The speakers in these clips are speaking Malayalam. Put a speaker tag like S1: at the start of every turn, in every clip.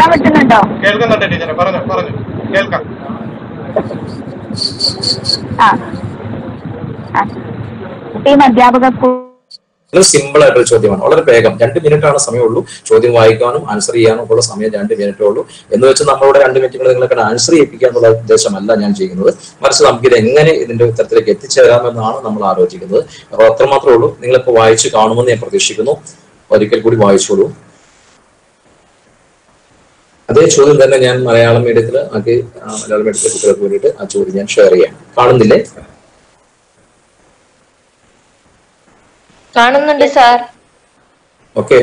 S1: കേൾക്കാൻ പറ്റുന്നുണ്ടോ
S2: കേൾക്കുന്നുണ്ട് ടീച്ചറെ പറഞ്ഞു പറഞ്ഞു കേൾക്കാം
S1: ആ ആ ടീം അധ്യാപക സ്കൂൾ
S3: വളരെ സിമ്പിൾ ആയിട്ടൊരു ചോദ്യമാണ് വളരെ വേഗം രണ്ട് മിനിറ്റ് ആണ് സമയമുള്ളൂ ചോദ്യം വായിക്കാനും ആൻസർ ചെയ്യാനും ഉള്ള സമയം രണ്ട് മിനിറ്റേ ഉള്ളൂ എന്ന് വെച്ച് നമ്മളുടെ രണ്ട് മിനിറ്റുകൾ നിങ്ങളെ ആൻസർ ചെയ്യിപ്പിക്കുക എന്നുള്ള ഉദ്ദേശമല്ല ഞാൻ ചെയ്യുന്നത് മറിച്ച് നമുക്ക് ഇത് എങ്ങനെ ഇതിന്റെ ഉത്തരത്തിലേക്ക് എത്തിച്ചേരാമെന്നാണ് നമ്മൾ ആലോചിക്കുന്നത് അപ്പോൾ അത്രമാത്രമേ ഉള്ളൂ നിങ്ങളിപ്പോൾ വായിച്ച് കാണുമെന്ന് ഞാൻ പ്രതീക്ഷിക്കുന്നു ഒരിക്കൽ കൂടി വായിച്ചോളൂ അതേ ചോദ്യം തന്നെ ഞാൻ മലയാളം മീഡിയത്തിൽ ആക്കി ആ, മലയാളം മീഡിയത്തിലെ കുട്ടികൾക്ക് വേണ്ടിയിട്ട് ആ ചോദ്യം ഞാൻ ഷെയർ ചെയ്യാം കാണുന്നില്ലേ
S4: കാണുന്നുണ്ട് സാർ
S3: ഓക്കെ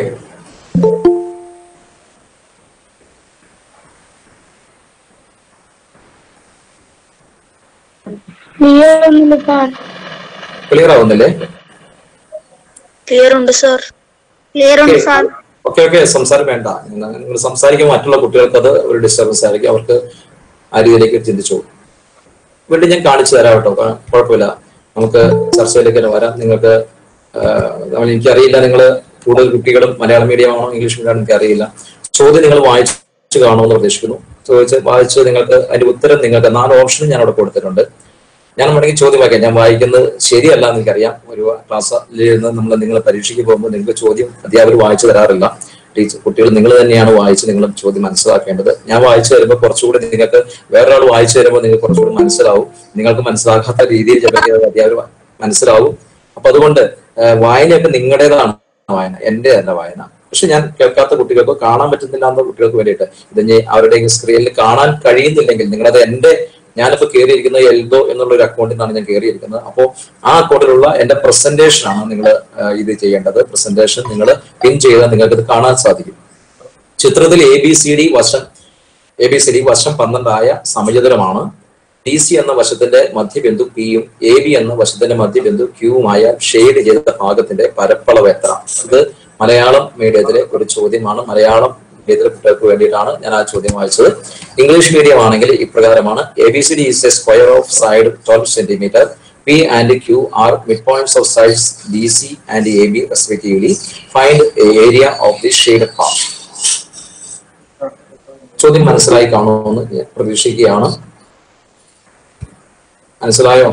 S4: ക്ലിയർ ഒന്നുമില്ല സാർ
S3: ക്ലിയർ ആവുന്നില്ലേ
S4: ക്ലിയർ ഉണ്ട് സാർ ക്ലിയർ ഉണ്ട് സാർ
S3: ഓക്കെ ഓക്കെ സംസാരം വേണ്ട നിങ്ങൾ നിങ്ങൾ സംസാരിക്കുമ്പോൾ മറ്റുള്ള കുട്ടികൾക്ക് അത് ഒരു ഡിസ്റ്റർബൻസ് ആയിരിക്കും അവർക്ക് ആ രീതിയിലേക്ക് ചിന്തിച്ചു വീണ്ടും ഞാൻ കാണിച്ചു തരാം കേട്ടോ കുഴ- കുഴപ്പമില്ല നമുക്ക് ചർച്ചയിലേക്ക് തന്നെ വരാം നിങ്ങൾക്ക് ആഹ്, നമ്മൾ എനിക്കറിയില്ല നിങ്ങൾ കൂടുതൽ കുട്ടികളും മലയാളം മീഡിയം ആണോ ഇംഗ്ലീഷ് മീഡിയം ആണോ എനിക്കറിയില്ല ചോദ്യം നിങ്ങൾ വായിച്ചു കാണുമെന്ന് പ്രതീക്ഷിക്കുന്നു ചോദിച്ച് വായിച്ച് നിങ്ങൾക്ക് അതിന്റെ ഉത്തരം നിങ്ങൾക്ക് നാല് ഓപ്ഷനും ഞാൻ അവിടെ കൊടുത്തിട്ടുണ്ട് ഞാൻ വേണമെങ്കിൽ ചോദ്യം വായിക്കാം ഞാൻ വായിക്കുന്നത് ശരിയല്ല എന്ന് എനിക്കറിയാം ഒരു ക്ലാസ്സിൽ ഇരുന്ന് നമ്മൾ നിങ്ങൾ പരീക്ഷയ്ക്ക് പോകുമ്പോൾ നിങ്ങൾക്ക് ചോദ്യം അധ്യാപകർ വായിച്ചു തരാറില്ല ടീച്ചർ കുട്ടികൾ നിങ്ങൾ തന്നെയാണ് വായിച്ച് നിങ്ങൾ ചോദ്യം മനസ്സിലാക്കേണ്ടത് ഞാൻ വായിച്ചു തരുമ്പോൾ കുറച്ചുകൂടി നിങ്ങൾക്ക് വേറൊരാൾ വായിച്ചു തരുമ്പോൾ നിങ്ങൾക്ക് കുറച്ചുകൂടി മനസ്സിലാവും നിങ്ങൾക്ക് മനസ്സിലാക്കാത്ത രീതിയിൽ ചിലപ്പോൾ അധ്യാപകർ മനസ്സിലാവും അപ്പൊ അതുകൊണ്ട് ആ, വായനയൊക്കെ നിങ്ങളുടേതാണ് വായന എന്റെ അല്ല വായന പക്ഷെ ഞാൻ കേൾക്കാത്ത കുട്ടികൾക്ക് കാണാൻ പറ്റുന്നില്ല എന്ന കുട്ടികൾക്ക് വേണ്ടിയിട്ട് ഇത് ഇനി അവരുടെ സ്ക്രീനിൽ കാണാൻ കഴിയുന്നില്ലെങ്കിൽ നിങ്ങളത് എന്റെ ഞാനിപ്പോ കയറിയിരിക്കുന്നത് എൽദോ എന്നുള്ള ഒരു അക്കൗണ്ടിൽ നിന്നാണ് ഞാൻ കയറിയിരിക്കുന്നത് അപ്പോൾ ആ അക്കൗണ്ടിലുള്ള എന്റെ പ്രസന്റേഷൻ ആണ് നിങ്ങൾ ഇത് ചെയ്യേണ്ടത് പ്രസന്റേഷൻ നിങ്ങൾ പിൻ ചെയ്താൽ നിങ്ങൾക്ക് ഇത് കാണാൻ സാധിക്കും ചിത്രത്തിൽ എ ബി സി ഡി വശം എ ബി സി ഡി വശം പന്ത്രണ്ടായ സമചതുരമാണ് ഡി സി എന്ന വശത്തിന്റെ മധ്യബിന്ദു പിയും എ ബി എന്ന വശത്തിന്റെ മധ്യബിന്ദു ക്യൂവുമായ ഷെയ്ഡ് ചെയ്ത ഭാഗത്തിന്റെ പരപ്പളവ് എത്ര ഇത് മലയാളം മീഡിയത്തിലെ ഒരു ചോദ്യമാണ് മലയാളം മീഡിയത്തിലെ കുട്ടികൾക്ക് വേണ്ടിയിട്ടാണ് ഞാൻ ആ ചോദ്യം വായിച്ചത് ഇംഗ്ലീഷ് മീഡിയം ആണെങ്കിൽ ഇപ്രകാരമാണ് A B C D is a square of side twelve centimetre P and Q R mid points of sides D C and A B respectively find area of the shade part ചോദ്യം മനസ്സിലായി കാണുമെന്ന് ഞാൻ പ്രതീക്ഷിക്കുകയാണ് മനസ്സിലായോ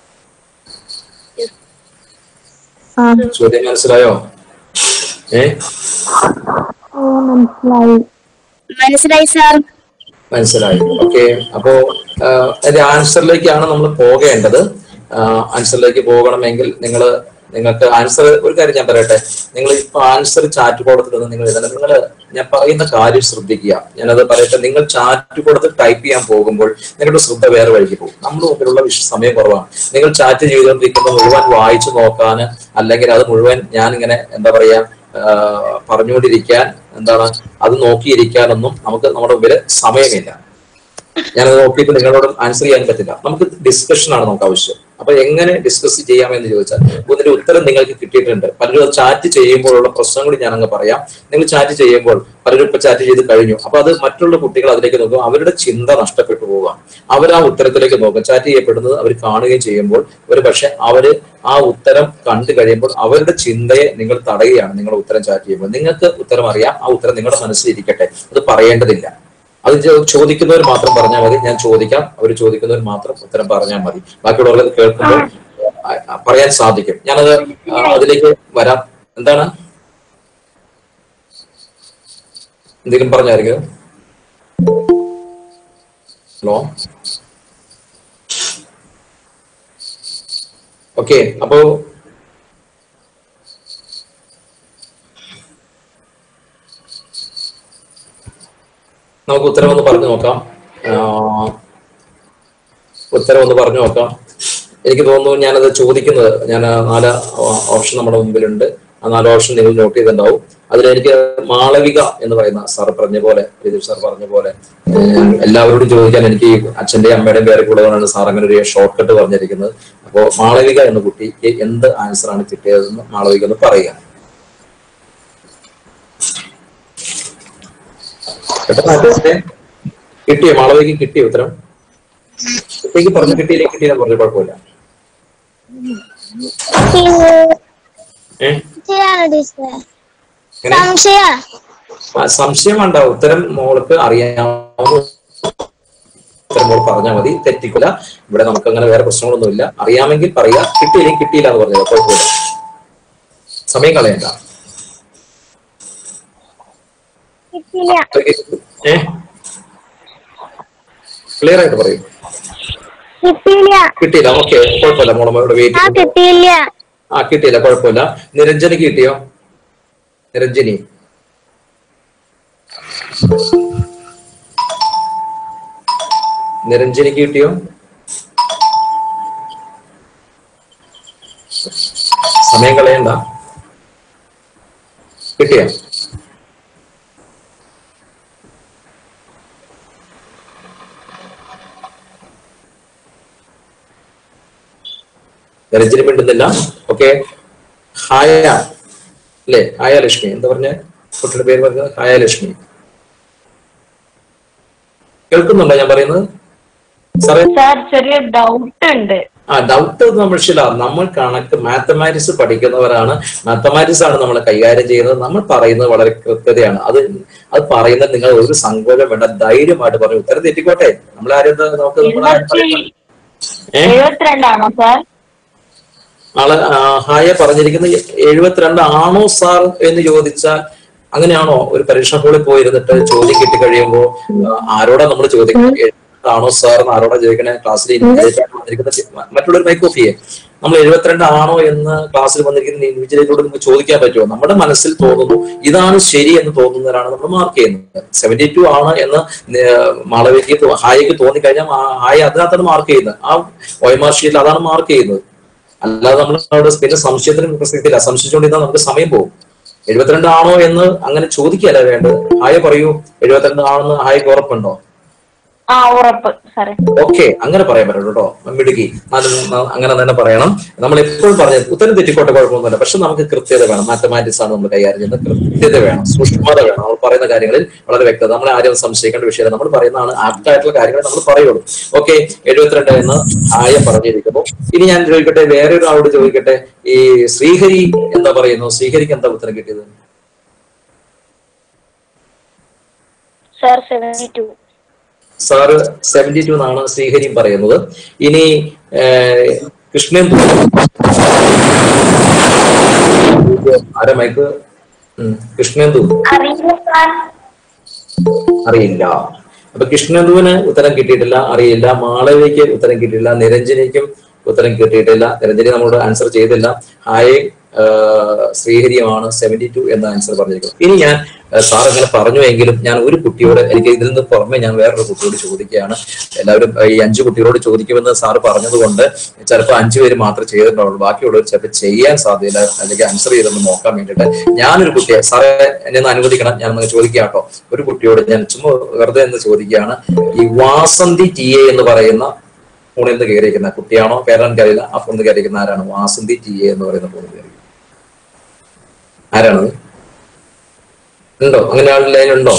S3: ചോദ്യം മനസ്സിലായോ ഏ
S1: മനസ്സിലായി
S4: മനസ്സിലായി സാർ
S3: മനസ്സിലായി ഓക്കെ അപ്പോ ആഹ്, അതിന്റെ ആൻസറിലേക്കാണ് നമ്മൾ പോകേണ്ടത് ആൻസറിലേക്ക് പോകണമെങ്കിൽ നിങ്ങൾ നിങ്ങൾക്ക് ആൻസർ ഒരു കാര്യം ഞാൻ പറയട്ടെ നിങ്ങൾ ഇപ്പൊ ആൻസർ ചാറ്റ് ബോർഡത്തിൽ നിന്ന് നിങ്ങൾ എഴുതണം നിങ്ങൾ ഞാൻ പറയുന്ന കാര്യം ശ്രദ്ധിക്കുക ഞാനത് പറയട്ടെ നിങ്ങൾ ചാറ്റ് ബോർഡത്തിൽ ടൈപ്പ് ചെയ്യാൻ പോകുമ്പോൾ നിങ്ങളുടെ ശ്രദ്ധ വേറെ വഴിക്ക് പോകും നമ്മുടെ മുമ്പിലുള്ള വിഷ സമയം കുറവാണ് നിങ്ങൾ ചാറ്റ് ചെയ്തുകൊണ്ടിരിക്കുന്ന മുഴുവൻ വായിച്ചു നോക്കാൻ അല്ലെങ്കിൽ അത് മുഴുവൻ ഞാൻ ഇങ്ങനെ എന്താ പറയാ ആഹ് പറഞ്ഞുകൊണ്ടിരിക്കാൻ എന്താണ് അത് നോക്കിയിരിക്കാനൊന്നും നമുക്ക് നമ്മുടെ മുമ്പിൽ സമയമില്ല ഞാനത് നോക്കിയിട്ട് നിങ്ങളോട് ആൻസർ ചെയ്യാൻ പറ്റില്ല നമുക്ക് ഡിസ്കഷൻ ആണ് നമുക്ക് ആവശ്യം അപ്പൊ എങ്ങനെ ഡിസ്കസ് ചെയ്യാമെന്ന് ചോദിച്ചാൽ ഇതിന്റെ ഉത്തരം നിങ്ങൾക്ക് കിട്ടിയിട്ടുണ്ട് പലരും അത് ചാറ്റ് ചെയ്യുമ്പോഴുള്ള പ്രശ്നം കൂടി ഞാൻ അങ്ങ് പറയാം നിങ്ങൾ ചാറ്റ് ചെയ്യുമ്പോൾ പലരും ഇപ്പൊ ചാറ്റ് ചെയ്ത് കഴിഞ്ഞു അപ്പൊ അത് മറ്റുള്ള കുട്ടികൾ അതിലേക്ക് നോക്കും അവരുടെ ചിന്ത നഷ്ടപ്പെട്ടു പോവുക അവർ ആ ഉത്തരത്തിലേക്ക് നോക്കും ചാറ്റ് ചെയ്യപ്പെടുന്നത് അവർ കാണുകയും ചെയ്യുമ്പോൾ ഒരു പക്ഷെ അവര് ആ ഉത്തരം കണ്ടു കഴിയുമ്പോൾ അവരുടെ ചിന്തയെ നിങ്ങൾ തടയുകയാണ് നിങ്ങൾ ഉത്തരം ചാറ്റ് ചെയ്യുമ്പോൾ നിങ്ങൾക്ക് ഉത്തരം അറിയാം ആ ഉത്തരം നിങ്ങളുടെ മനസ്സിൽ ഇരിക്കട്ടെ അത് പറയേണ്ടതില്ല അത് ചോ- ചോദിക്കുന്നവർ മാത്രം പറഞ്ഞാൽ മതി ഞാൻ ചോദിക്കാം അവർ ചോദിക്കുന്നവർ മാത്രം ഉത്തരം പറഞ്ഞാൽ മതി ബാക്കിയുള്ളവർക്ക് അത് കേൾക്കുമ്പോൾ ആ, ആ, പറയാൻ സാധിക്കും ഞാനത് ആ, അതിലേക്ക് വരാം എന്താണ് എന്തെങ്കിലും പറഞ്ഞായിരിക്കും ഹലോ ഓക്കെ അപ്പോ നമുക്ക് ഉത്തരം ഒന്ന് പറഞ്ഞു നോക്കാം ആ, ഉത്തരം ഒന്ന് പറഞ്ഞു നോക്കാം എനിക്ക് തോന്നുന്നു ഞാനത് ചോദിക്കുന്നത് ഞാൻ ആ നാല് ഓപ്ഷൻ നമ്മുടെ മുമ്പിലുണ്ട് ആ നാല് ഓപ്ഷൻ നിങ്ങൾ നോട്ട് ചെയ്തിട്ടുണ്ടാവും അതിലെനിക്ക് മാളവിക എന്ന് പറയുന്ന സാർ പറഞ്ഞ പോലെ രതീഷ് സാർ പറഞ്ഞ പോലെ ഏഹ്, എല്ലാവരോടും ചോദിക്കാൻ എനിക്ക് ഈ അച്ഛന്റെയും അമ്മയുടെയും പേരെ കൂടുതലാണ് സാർ അങ്ങനെ ഒരു ഷോർട്ട് കട്ട് പറഞ്ഞിരിക്കുന്നത് അപ്പോൾ മാളവിക എന്ന കുട്ടിക്ക് എന്ത് ആൻസർ ആണ് കിട്ടിയതെന്ന് മാളവിക ഒന്ന് പറയുക പെട്ടെന്ന് ആലോചിച്ചേ. കിട്ടിയോ മാളവിക കിട്ടിയോ ഉത്തരം കുട്ടിക്ക് പറഞ്ഞു കിട്ടിയില്ലേ കിട്ടിയില്ല പറഞ്ഞു കുഴപ്പമില്ല ഏഹ്
S5: സംശയാണ് ടീച്ചറെ
S3: എങ്ങനെ
S5: സംശയ
S3: ആ, സംശയം വേണ്ട ഉത്തരം മോൾക്ക് അറിയാവുന്ന ഉത്തരം മോൾ പറഞ്ഞാൽ മതി തെറ്റിക്കില്ല ഇവിടെ നമുക്ക് അങ്ങനെ വേറെ പ്രശ്നങ്ങളൊന്നുമില്ല അറിയാമെങ്കിൽ പറയാ കിട്ടിയില്ലെങ്കിൽ കിട്ടിയില്ല എന്ന് പറഞ്ഞത് കുഴപ്പമില്ല സമയം കളയണ്ട
S1: കിട്ടിയില്ല
S3: ഏ ക്ലിയർ ആയിട്ട് പറയും
S1: കിട്ടിയില്ല
S3: കിട്ടിയില്ല ഓക്കെ കുഴപ്പമില്ല മോളെ ഇവിടെ
S1: ആ
S3: വെയിറ്റ്
S1: കിട്ടിയില്ല
S3: ആ കിട്ടിയില്ല കുഴപ്പമില്ല നിരഞ്ജനിക്ക് കിട്ടിയോ നിരഞ്ജനി നിരഞ്ജനിക്ക് കിട്ടിയോ സമയം കളയണ്ട കിട്ടിയോ നിരഞ്ജനി മിണ്ടുന്നില്ല ഓക്കെ ഹായ അല്ലേ ഹായ ലക്ഷ്മി എന്താ പറഞ്ഞ കുട്ടിയുടെ പേര് പറഞ്ഞത് ഹായ ലക്ഷ്മി കേൾക്കുന്നുണ്ടോ ഞാൻ പറയുന്നത് സാറേ
S5: സാർ ചെറിയ ഡൗട്ട് ഉണ്ട്
S3: ആ ഡൗട്ട് നമ്മൾ ശരിയാ നമ്മൾ കണക്ക് മാത്തമാറ്റിക്സ് പഠിക്കുന്നവരാണ് മാത്തമാറ്റിക്സ് ആണ് നമ്മൾ കൈകാര്യം ചെയ്യുന്നത് നമ്മൾ പറയുന്നത് വളരെ കൃത്യതയാണ് അത് അത് പറയുന്നത് നിങ്ങൾ ഒരു സങ്കോചം വേണ്ട ധൈര്യമായിട്ട് പറഞ്ഞു ഉത്തരം തെറ്റിക്കോട്ടെ നമ്മൾ ആരും ഇത് നമുക്ക് നമ്മുടെ ആരും
S5: എൺപത്തി
S3: പറയുന്നത് ഏ
S5: എഴുപത്തിരണ്ടാണോ സാർ
S3: ആള് ആ, ഹായ പറഞ്ഞിരിക്കുന്നത് എഴുപത്തിരണ്ട് ആണോ സാർ എന്ന് ചോദിച്ചാൽ അങ്ങനെയാണോ ഒരു പരീക്ഷ ഹാളിൽ പോയിരുന്നിട്ട് ചോദ്യം കിട്ടി കഴിയുമ്പോ ആ, ആരോടാ നമ്മൾ ചോദിക്കുന്നത് ആണോ സാർ എന്ന് ആരോടാ ചോദിക്കണേ ക്ലാസ്സിൽ ഇൻവിജിലേറ്റർ വന്നിരിക്കുന്ന ചെ- മറ്റുള്ളവർ മൈക്ക് ഓഫ് ചെയ്യേ നമ്മൾ എഴുപത്തിരണ്ട് ആണോ എന്ന് ക്ലാസ്സിൽ വന്നിരിക്കുന്ന ഇൻവിജിലേറ്ററോട് നമുക്ക് ചോദിക്കാൻ പറ്റുമോ നമ്മുടെ മനസ്സിൽ തോന്നുന്നു ഇതാണ് ശരി എന്ന് തോന്നുന്നവരാണ് നമ്മൾ മാർക്ക് ചെയ്യുന്നത് സെവന്റി ടു ആണ് എന്ന് ന- മാളവിക്ക് തോ- ഹായക്ക് തോന്നിക്കഴിഞ്ഞാൽ ആ- ഹായ അതിനകത്താണ് മാർക്ക് ചെയ്യുന്നത് ആ ഒയമാർ ഷീറ്റിൽ അതാണ് മാർക്ക് ചെയ്യുന്നത് അല്ലാതെ നമ്മൾ അവിടെ പിന്നെ സംശയത്തിന് പ്രസക്തിയില്ല സംശയിച്ചുകൊണ്ടിരുന്നാൽ നമുക്ക് സമയം പോകും എഴുപത്തിരണ്ട് ആണോ എന്ന് അങ്ങനെ ചോദിക്കല്ല വേണ്ടത് ഹായ പറയൂ എഴുപത്തിരണ്ട് ആണെന്ന് ഹായക്ക് ഉറപ്പുണ്ടോ
S5: ആ ഉറപ്പ് സാറേ
S3: ഓക്കെ അങ്ങനെ പറയാൻ പറ്റും കേട്ടോ മിടുക്കി അത് ന- അങ്ങനെ തന്നെ പറയണം നമ്മൾ എപ്പോഴും പറഞ്ഞത് ഉത്തരം തെറ്റിക്കോട്ടെ കുഴപ്പമൊന്നുമില്ല പക്ഷെ നമുക്ക് കൃത്യത വേണം മാത്തമാറ്റിക്സ് ആണ് നമ്മൾ കൈകാര്യം ചെയ്യുന്നത് കൃത്യത വേണം സൂക്ഷ്മത വേണം നമ്മൾ പറയുന്ന കാര്യങ്ങളിൽ വളരെ വ്യക്തത നമ്മൾ ആരും സംശയിക്കേണ്ട വിഷയമില്ല നമ്മൾ പറയുന്നതാണ് ആപ്റ്റ് ആയിട്ടുള്ള കാര്യങ്ങൾ നമ്മൾ പറയുള്ളൂ ഓക്കെ എഴുപത്തിരണ്ട് എന്ന് ആയ പറഞ്ഞിരിക്കുന്നു ഇനി ഞാൻ ചോദിക്കട്ടെ വേറെ ഒരാളോട് ചോദിക്കട്ടെ ഈ ശ്രീഹരി എന്താ പറയുന്നു ശ്രീഹരിക്ക് എന്താ ഉത്തരം കിട്ടിയത്
S4: sir seventy two
S3: sir seventy two എന്നാണ് ശ്രീഹരിയും പറയുന്നത് ഇനി ഏഹ്, കൃഷ്ണേന്ദു ആരാ മൈക്ക് ഉം, കൃഷ്ണേന്ദു
S1: അറിയില്ല സാർ
S3: അറിയില്ല അപ്പൊ കൃഷ്ണേന്ദുവിന് ഉത്തരം കിട്ടിയിട്ടില്ല അറിയില്ല മാളവിക്ക് ഉത്തരം കിട്ടിയിട്ടില്ല നിരഞ്ജനിക്കും ഉത്തരം കിട്ടിയിട്ടില്ല നിരഞ്ജനി നമ്മളോട് ആൻസർ ചെയ്തില്ല ഹായ് ശ്രീഹരിയുമാണ് സെവന്റി ടു എന്ന ആൻസർ പറഞ്ഞിരിക്കുന്നത് ഇനി ഞാൻ സാർ അങ്ങനെ പറഞ്ഞു എങ്കിലും ഞാൻ ഒരു കുട്ടിയോട് എനിക്ക് ഇതിൽ നിന്ന് പുറമെ ഞാൻ വേറൊരു കുട്ടിയോട് ചോദിക്കുകയാണ് എല്ലാവരും ഏഹ്, ഈ അഞ്ചു കുട്ടികളോട് ചോദിക്കുമെന്ന് സാറ് പറഞ്ഞതുകൊണ്ട് ചിലപ്പോൾ അഞ്ചു പേര് മാത്രമേ ചെയ്തിട്ടുള്ളൂ ബാക്കിയുള്ളവർ ചിലപ്പോൾ ചെയ്യാൻ സാധ്യതയില്ല അല്ലെങ്കിൽ ആൻസർ ചെയ്തെന്ന് നോക്കാൻ വേണ്ടിയിട്ട് ഞാനൊരു കുട്ടിയെ സാറേ എന്നെ ഒന്ന് അനുവദിക്കണം ഞാൻ ഒന്ന് ചോദിക്കാം കേട്ടോ ഒരു കുട്ടിയോട് ഞാൻ ചുമ്മാ വെറുതെ എന്ന് ചോദിക്കുകയാണ് ഈ വാസന്തി ടി എ എന്ന് പറയുന്ന ഫോണിൽ നിന്ന് കയറിയിരിക്കുന്ന കുട്ടിയാണോ പേരെനിക്ക് അറിയില്ല ആ ഫോണിൽ നിന്ന് കയറിയിരിക്കുന്ന ആരാണ് വാസന്തി ടി എ എന്ന് പറയുന്ന ഫോണിൽ കയറി ആരാണത് ഉണ്ടോ അങ്ങനെ ആളുടെ ലൈൻ ഉണ്ടോ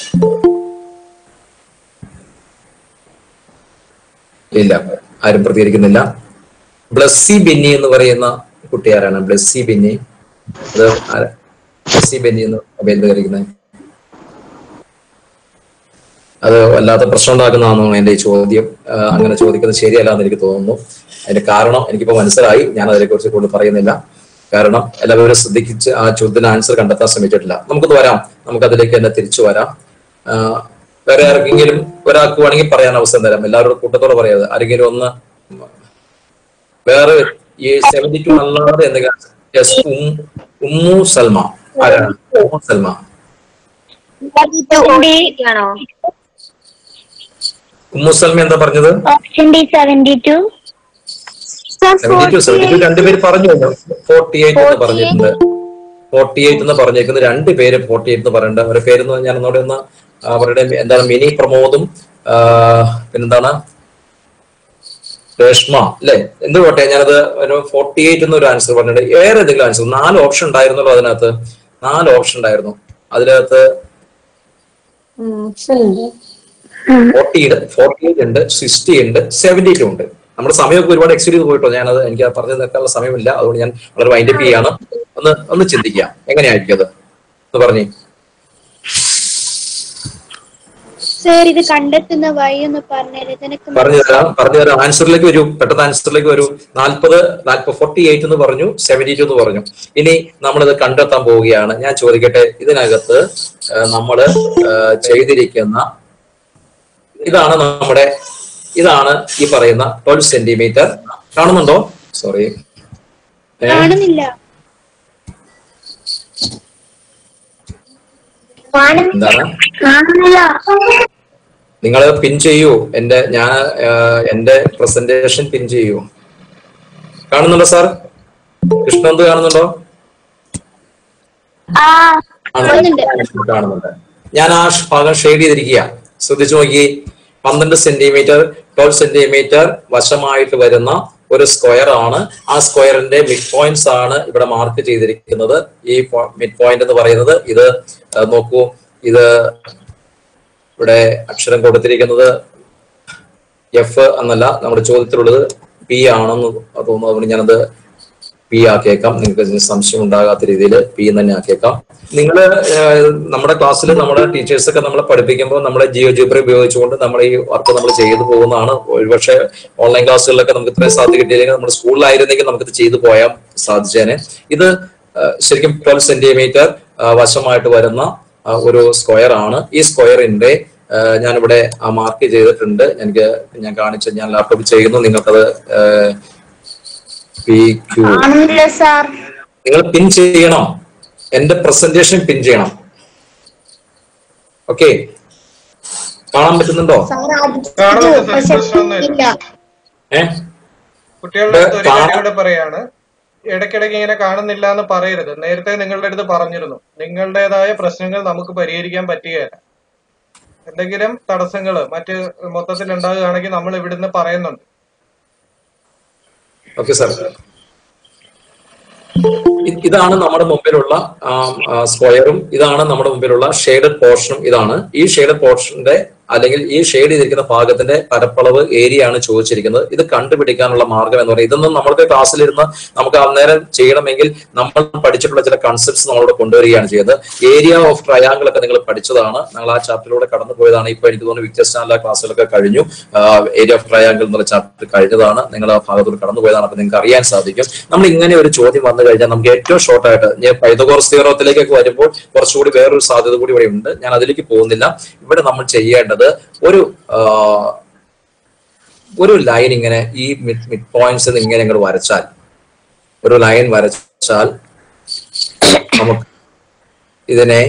S3: ഇല്ല ആരും പ്രതികരിക്കുന്നില്ല ബ്ലസ്സി ബെന്നി എന്ന് പറയുന്ന കുട്ടി ആരാണ് ബ്ലസ്സി ബെന്നി അത് ആരാ? ബ്ലസ്സി ബെന്നി എന്ന് മൊബൈലിൽ കയറിയിരിക്കുന്നത് അത് വല്ലാത്ത പ്രശ്നം ഉണ്ടാക്കുന്നതാണോ എന്റെ ഈ ചോദ്യം ആ, അങ്ങനെ ചോദിക്കുന്നത് ശരിയല്ല എന്ന് എനിക്ക് തോന്നുന്നു അതിന്റെ കാരണം എനിക്കിപ്പോ മനസ്സിലായി ഞാൻ അതിനെക്കുറിച്ച് കൂടുതൽ പറയുന്നില്ല കാരണം എല്ലാവരും ശ്രദ്ധിച്ച് ആ ചോദ്യത്തിന് ആൻസർ കണ്ടെത്താൻ ശ്രമിച്ചിട്ടില്ല നമുക്കൊന്ന് വരാം നമുക്ക് അതിലേക്ക് തന്നെ തിരിച്ചു വരാം ആ, വേറെ ആർക്കെങ്കിലും ഒരാൾക്ക് വേണമെങ്കിൽ പറയാൻ അവസരം തരാം എല്ലാവരുടെ കൂട്ടത്തോടെ പറയാതെ ആരെങ്കിലും ഒന്ന് വേറെ ഈ സെവന്റി ടു അല്ലാതെ എന്തെങ്കിലും Yes, ഉം- ഉമ്മു സൽമ ആരാണ് ഉമ്മു സൽമ
S4: ആണോ
S3: ഉമ്മു സൽമ എന്താ പറഞ്ഞത്
S1: option D seventy two
S3: seventy two seventy two രണ്ടുപേര് പറഞ്ഞു ഫോർട്ടി എയ്റ്റ് എന്ന് പറഞ്ഞിട്ടുണ്ട് ഫോർട്ടി എയ്റ്റ് എന്ന് പറഞ്ഞേക്കുന്നത് രണ്ട് പേര് ഫോർട്ടി എയ്റ്റ് എന്ന് പറയുന്നുണ്ട് അവരുടെ പേരെന്ന് ഞാൻ ഒന്നുകൂടെ ഒന്ന് അവരുടെ എന്താണ് മിനി പ്രമോദും ആ, പിന്നെന്താണ് രേഷ്മ അല്ലെ എന്ത് പോട്ടെ ഞാനത് ഒരു ഫോർട്ടി എയ്റ്റ് എന്നൊരു ആൻസർ പറഞ്ഞിട്ടുണ്ട് ഏറെ എന്തെങ്കിലും ആൻസർ നാല് ഓപ്ഷൻ ഉണ്ടായിരുന്നല്ലോ അതിനകത്ത് നാല് ഓപ്ഷൻ ഉണ്ടായിരുന്നു അതിനകത്ത് ഫോർട്ടി ഫോർട്ടി എയ്റ്റ് ഉണ്ട് സിക്സ്റ്റി ഉണ്ട് സെവന്റി ടു ഉണ്ട് നമ്മുടെ സമയമൊക്കെ ഒരുപാട് എക്സീഡ് ചെയ്ത് പോയിട്ടോ ഞാനത് എനിക്ക് അത് പറഞ്ഞു നിൽക്കാനുള്ള സമയമില്ല അതുകൊണ്ട് ഞാൻ വളരെ വൈൻഡപ്പ് ചെയ്യാണ് ഒന്ന് ഒന്ന് ചിന്തിക്കാം എങ്ങനെയായിരിക്കും അത് എന്ന് പറഞ്ഞേ
S6: സർ ഇത് കണ്ടെത്തുന്ന വഴി ഒന്ന് പറഞ്ഞുതരാം ഇതെനിക്ക്
S3: പറഞ്ഞു തരാം പറഞ്ഞു തരാം ആൻസറിലേക്ക് വരൂ പെട്ടെന്ന് ആൻസറിലേക്ക് വരൂ നാൽപ്പത് നാൽപ്പത് ഫോർട്ടി എയ്റ്റ് എന്ന് പറഞ്ഞു സെവന്റി ടു എന്ന് പറഞ്ഞു ഇനി നമ്മളിത് കണ്ടെത്താൻ പോവുകയാണ് ഞാൻ ചോദിക്കട്ടെ ഇതിനകത്ത് നമ്മൾ ചെയ്തിരിക്കുന്ന ഇതാണ് നമ്മുടെ ഇതാണ് ഈ പറയുന്ന ട്വൽവ് സെന്റിമീറ്റർ കാണുന്നുണ്ടോ സോറി
S6: കാണുന്നില്ല
S3: എന്താണ്
S1: കാണുന്നില്ല
S3: നിങ്ങൾ പിൻ ചെയ്യൂ എന്റെ ഞാൻ എന്റെ പ്രസന്റേഷൻ പിൻ ചെയ്യൂ കാണുന്നുണ്ടോ സാർ കൃഷ്ണന്ത് കാണുന്നുണ്ടോ
S1: ആ
S3: കാണുന്നുണ്ട്. കാണുന്നുണ്ട് ഞാൻ ആ ഭാഗം ഷെയ്ഡ് ചെയ്തിരിക്കുക ശ്രദ്ധിച്ചു നോക്കി പന്ത്രണ്ട് സെന്റിമീറ്റർ ട്വൽവ് സെന്റിമീറ്റർ വശമായിട്ട് വരുന്ന ഒരു സ്ക്വയർ ആണ് ആ സ്ക്വയറിന്റെ മിഡ് പോയിന്റ്സ് ആണ് ഇവിടെ മാർക്ക് ചെയ്തിരിക്കുന്നത് ഈ മിഡ് പോയിന്റ് എന്ന് പറയുന്നത് ഇത് ആ, നോക്കൂ ഇത് ഇവിടെ അക്ഷരം കൊടുത്തിരിക്കുന്നത് എഫ് എന്നല്ല നമ്മുടെ ചോദ്യത്തിലുള്ളത് പി ആണെന്ന് തോന്നുന്നു അതുകൊണ്ട് ഞാനത് പി ആക്കിയേക്കാം നിങ്ങൾക്ക് ഇതിന് സംശയം ഉണ്ടാകാത്ത രീതിയിൽ പി തന്നെ ആക്കിയേക്കാം നിങ്ങൾ നമ്മുടെ ക്ലാസ്സിൽ നമ്മുടെ ടീച്ചേഴ്സ് ഒക്കെ നമ്മളെ പഠിപ്പിക്കുമ്പോൾ നമ്മുടെ ജിയോ ജിബ്ര ഉപയോഗിച്ചുകൊണ്ട് നമ്മൾ ഈ വർക്ക് നമ്മൾ ചെയ്തു പോകുന്നതാണ് ഒരുപക്ഷെ ഓൺലൈൻ ക്ലാസ്സുകളിലൊക്കെ നമുക്ക് ഇത്രയും സാധ്യത കിട്ടിയില്ലെങ്കിൽ നമ്മുടെ സ്കൂളിലായിരുന്നെങ്കിൽ നമുക്കിത് ചെയ്തു പോയാൽ സാധിച്ചേനെ ഇത് ആ, ശരിക്കും ട്വൽവ് സെന്റിമീറ്റർ വശമായിട്ട് വരുന്ന ആ, ഒരു സ്ക്വയർ ആണ് ഈ സ്ക്വയറിന്റെ ഞാനിവിടെ മാർക്ക് ചെയ്തിട്ടുണ്ട് എനിക്ക് ഞാൻ കാണിച്ച ഞാൻ ലാപ്ടോപ്പിൽ ചെയ്യുന്നു നിങ്ങൾക്കത് പി ക്യൂ
S1: കാണുന്നില്ല സാർ
S3: നിങ്ങൾ പിൻ ചെയ്യണം എന്റെ പ്രസന്റേഷൻ പിൻ ചെയ്യണം ഓക്കെ കാണാൻ പറ്റുന്നുണ്ടോ
S6: സാർ
S2: കാണുന്നുണ്ട്
S6: അത്
S2: സാർ,
S6: പക്ഷെ
S2: പ്രശ്നമൊന്നുമില്ല.
S6: ഇല്ല
S3: ഏഹ്
S2: കുട്ടികളുടെ അടുത്ത് ഒരു
S3: കാണാൻ-
S2: കാര്യം കൂടെ പറയാണ് ഇടയ്ക്കിടയ്ക്ക് ഇങ്ങനെ കാണുന്നില്ല എന്ന് പറയരുത് നേരത്തെ നിങ്ങളുടെ അടുത്ത് പറഞ്ഞിരുന്നു നിങ്ങളുടേതായ പ്രശ്നങ്ങൾ നമുക്ക് പരിഹരിക്കാൻ പറ്റുകയില്ല എന്തെങ്കിലും തടസ്സങ്ങൾ മറ്റ് മൊത്തത്തിൽ ഉണ്ടാകുകയാണെങ്കിൽ നമ്മൾ ഇവിടുന്ന് പറയുന്നുണ്ട്
S3: ഓക്കെ സാർ ഇ- ഇതാണ് നമ്മുടെ മുമ്പിലുള്ള സ്ക്വയറും ഇതാണ് നമ്മുടെ മുമ്പിലുള്ള ഷെയ്ഡഡ് പോർഷനും ഇതാണ് ഈ ഷെയ്ഡഡ് പോർഷന്റെ അല്ലെങ്കിൽ ഈ ഷെയ്ഡ് ചെയ്തിരിക്കുന്ന ഭാഗത്തിന്റെ പരപ്പളവ് ഏരിയ ആണ് ചോദിച്ചിരിക്കുന്നത് ഇത് കണ്ടുപിടിക്കാനുള്ള മാർഗം എന്ന് പറയുന്നത് ഇതൊന്നും നമ്മൾക്ക് ക്ലാസ്സിലിരുന്ന് നമുക്ക് അന്നേരം ചെയ്യണമെങ്കിൽ നമ്മൾ പഠിച്ചിട്ടുള്ള ചില കൺസെപ്റ്റ്സ് നമ്മളോട് കൊണ്ടുവരികയാണ് ചെയ്തത് ഏരിയ ഓഫ് ട്രയാങ്കിൾ ഒക്കെ നിങ്ങൾ പഠിച്ചതാണ് ഞങ്ങൾ ആ ചാപ്റ്ററിലൂടെ കടന്നു പോയതാണ് ഇപ്പൊ എനിക്ക് തോന്നുന്നു വിക്ടർ ക്ലാസ്സുകളൊക്കെ കഴിഞ്ഞു ഏരിയ ഓഫ് ട്രയാങ്കിൾ എന്നുള്ള ചാപ്റ്റർ കഴിഞ്ഞതാണ് നിങ്ങൾ ആ ഭാഗത്തോട് കടന്നു പോയതാണ് അപ്പൊ നിങ്ങൾക്ക് അറിയാൻ സാധിക്കും നമ്മൾ ഇങ്ങനെ ഒരു ചോദ്യം വന്നു കഴിഞ്ഞാൽ നമുക്ക് ഏറ്റവും ഷോർട്ട് ആയിട്ട് ഞാൻ പൈതകോർസ് തീറത്തിലേക്കൊക്കെ വരുമ്പോൾ കുറച്ചുകൂടി വേറൊരു സാധ്യത കൂടി ഇവിടെ ഉണ്ട് ഞാൻ അതിലേക്ക് പോകുന്നില്ല ഇവിടെ നമ്മൾ ചെയ്യേണ്ടത് ഒരു ആ, ഒരു ലൈൻ ഇങ്ങനെ ഈ മിഡ് മിഡ് പോയിന്റ്സ് ഇങ്ങനെ ഇങ്ങോട്ട് വരച്ചാൽ ഒരു ലൈൻ വരച്ചാൽ നമുക്ക് ഇതിനെ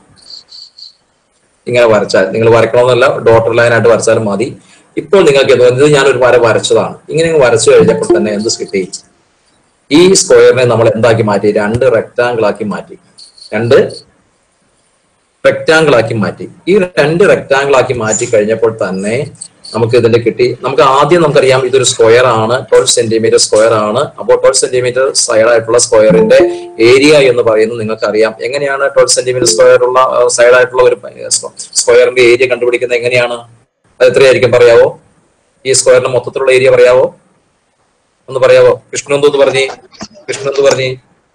S3: ഇങ്ങനെ വരച്ചാൽ നിങ്ങൾ വരക്കണമെന്നല്ല ഡോട്ടർ ലൈൻ ആയിട്ട് വരച്ചാലും മതി ഇപ്പോൾ നിങ്ങൾക്ക് എന്ത് ഇത് ഞാനൊരു വര വരച്ചതാണ് ഇങ്ങനെ അങ്ങ് വരച്ചു കഴിഞ്ഞപ്പോൾ തന്നെ എന്ത് കിട്ടി ഈ സ്ക്വയറിനെ നമ്മൾ എന്താക്കി മാറ്റി രണ്ട് റെക്ടാങ്കിൾ ആക്കി മാറ്റി രണ്ട് റെക്ടാങ്കിൾ ആക്കി മാറ്റി ഈ രണ്ട് റെക്ടാങ്കിൾ ആക്കി മാറ്റി കഴിഞ്ഞപ്പോൾ തന്നെ നമുക്ക് ഇതിന്റെ കിട്ടി നമുക്ക് ആദ്യം നമുക്കറിയാം ഇതൊരു സ്ക്വയർ ആണ് ട്വൽവ് സെന്റിമീറ്റർ സ്ക്വയർ ആണ് അപ്പോൾ ട്വൽവ് സെന്റിമീറ്റർ സൈഡ് ആയിട്ടുള്ള സ്ക്വയറിന്റെ ഏരിയ എന്ന് പറയുന്നത് നിങ്ങൾക്ക് അറിയാം എങ്ങനെയാണ് ട്വൽവ് സെന്റിമീറ്റർ സ്ക്വയർ ഉള്ള സൈഡ് ആയിട്ടുള്ള ഒരു സ്ക്വയറിന്റെ ഏരിയ കണ്ടുപിടിക്കുന്നത് എങ്ങനെയാണ് അത് എത്രയായിരിക്കും പറയാവോ ഈ സ്ക്വയറിന്റെ മൊത്തത്തിലുള്ള ഏരിയ പറയാവോ ഒന്ന് പറയാവോ കൃഷ്ണൻ എന്തോന്ന് പറഞ്ഞേ കൃഷ്ണൻ എന്ത് പറഞ്ഞേ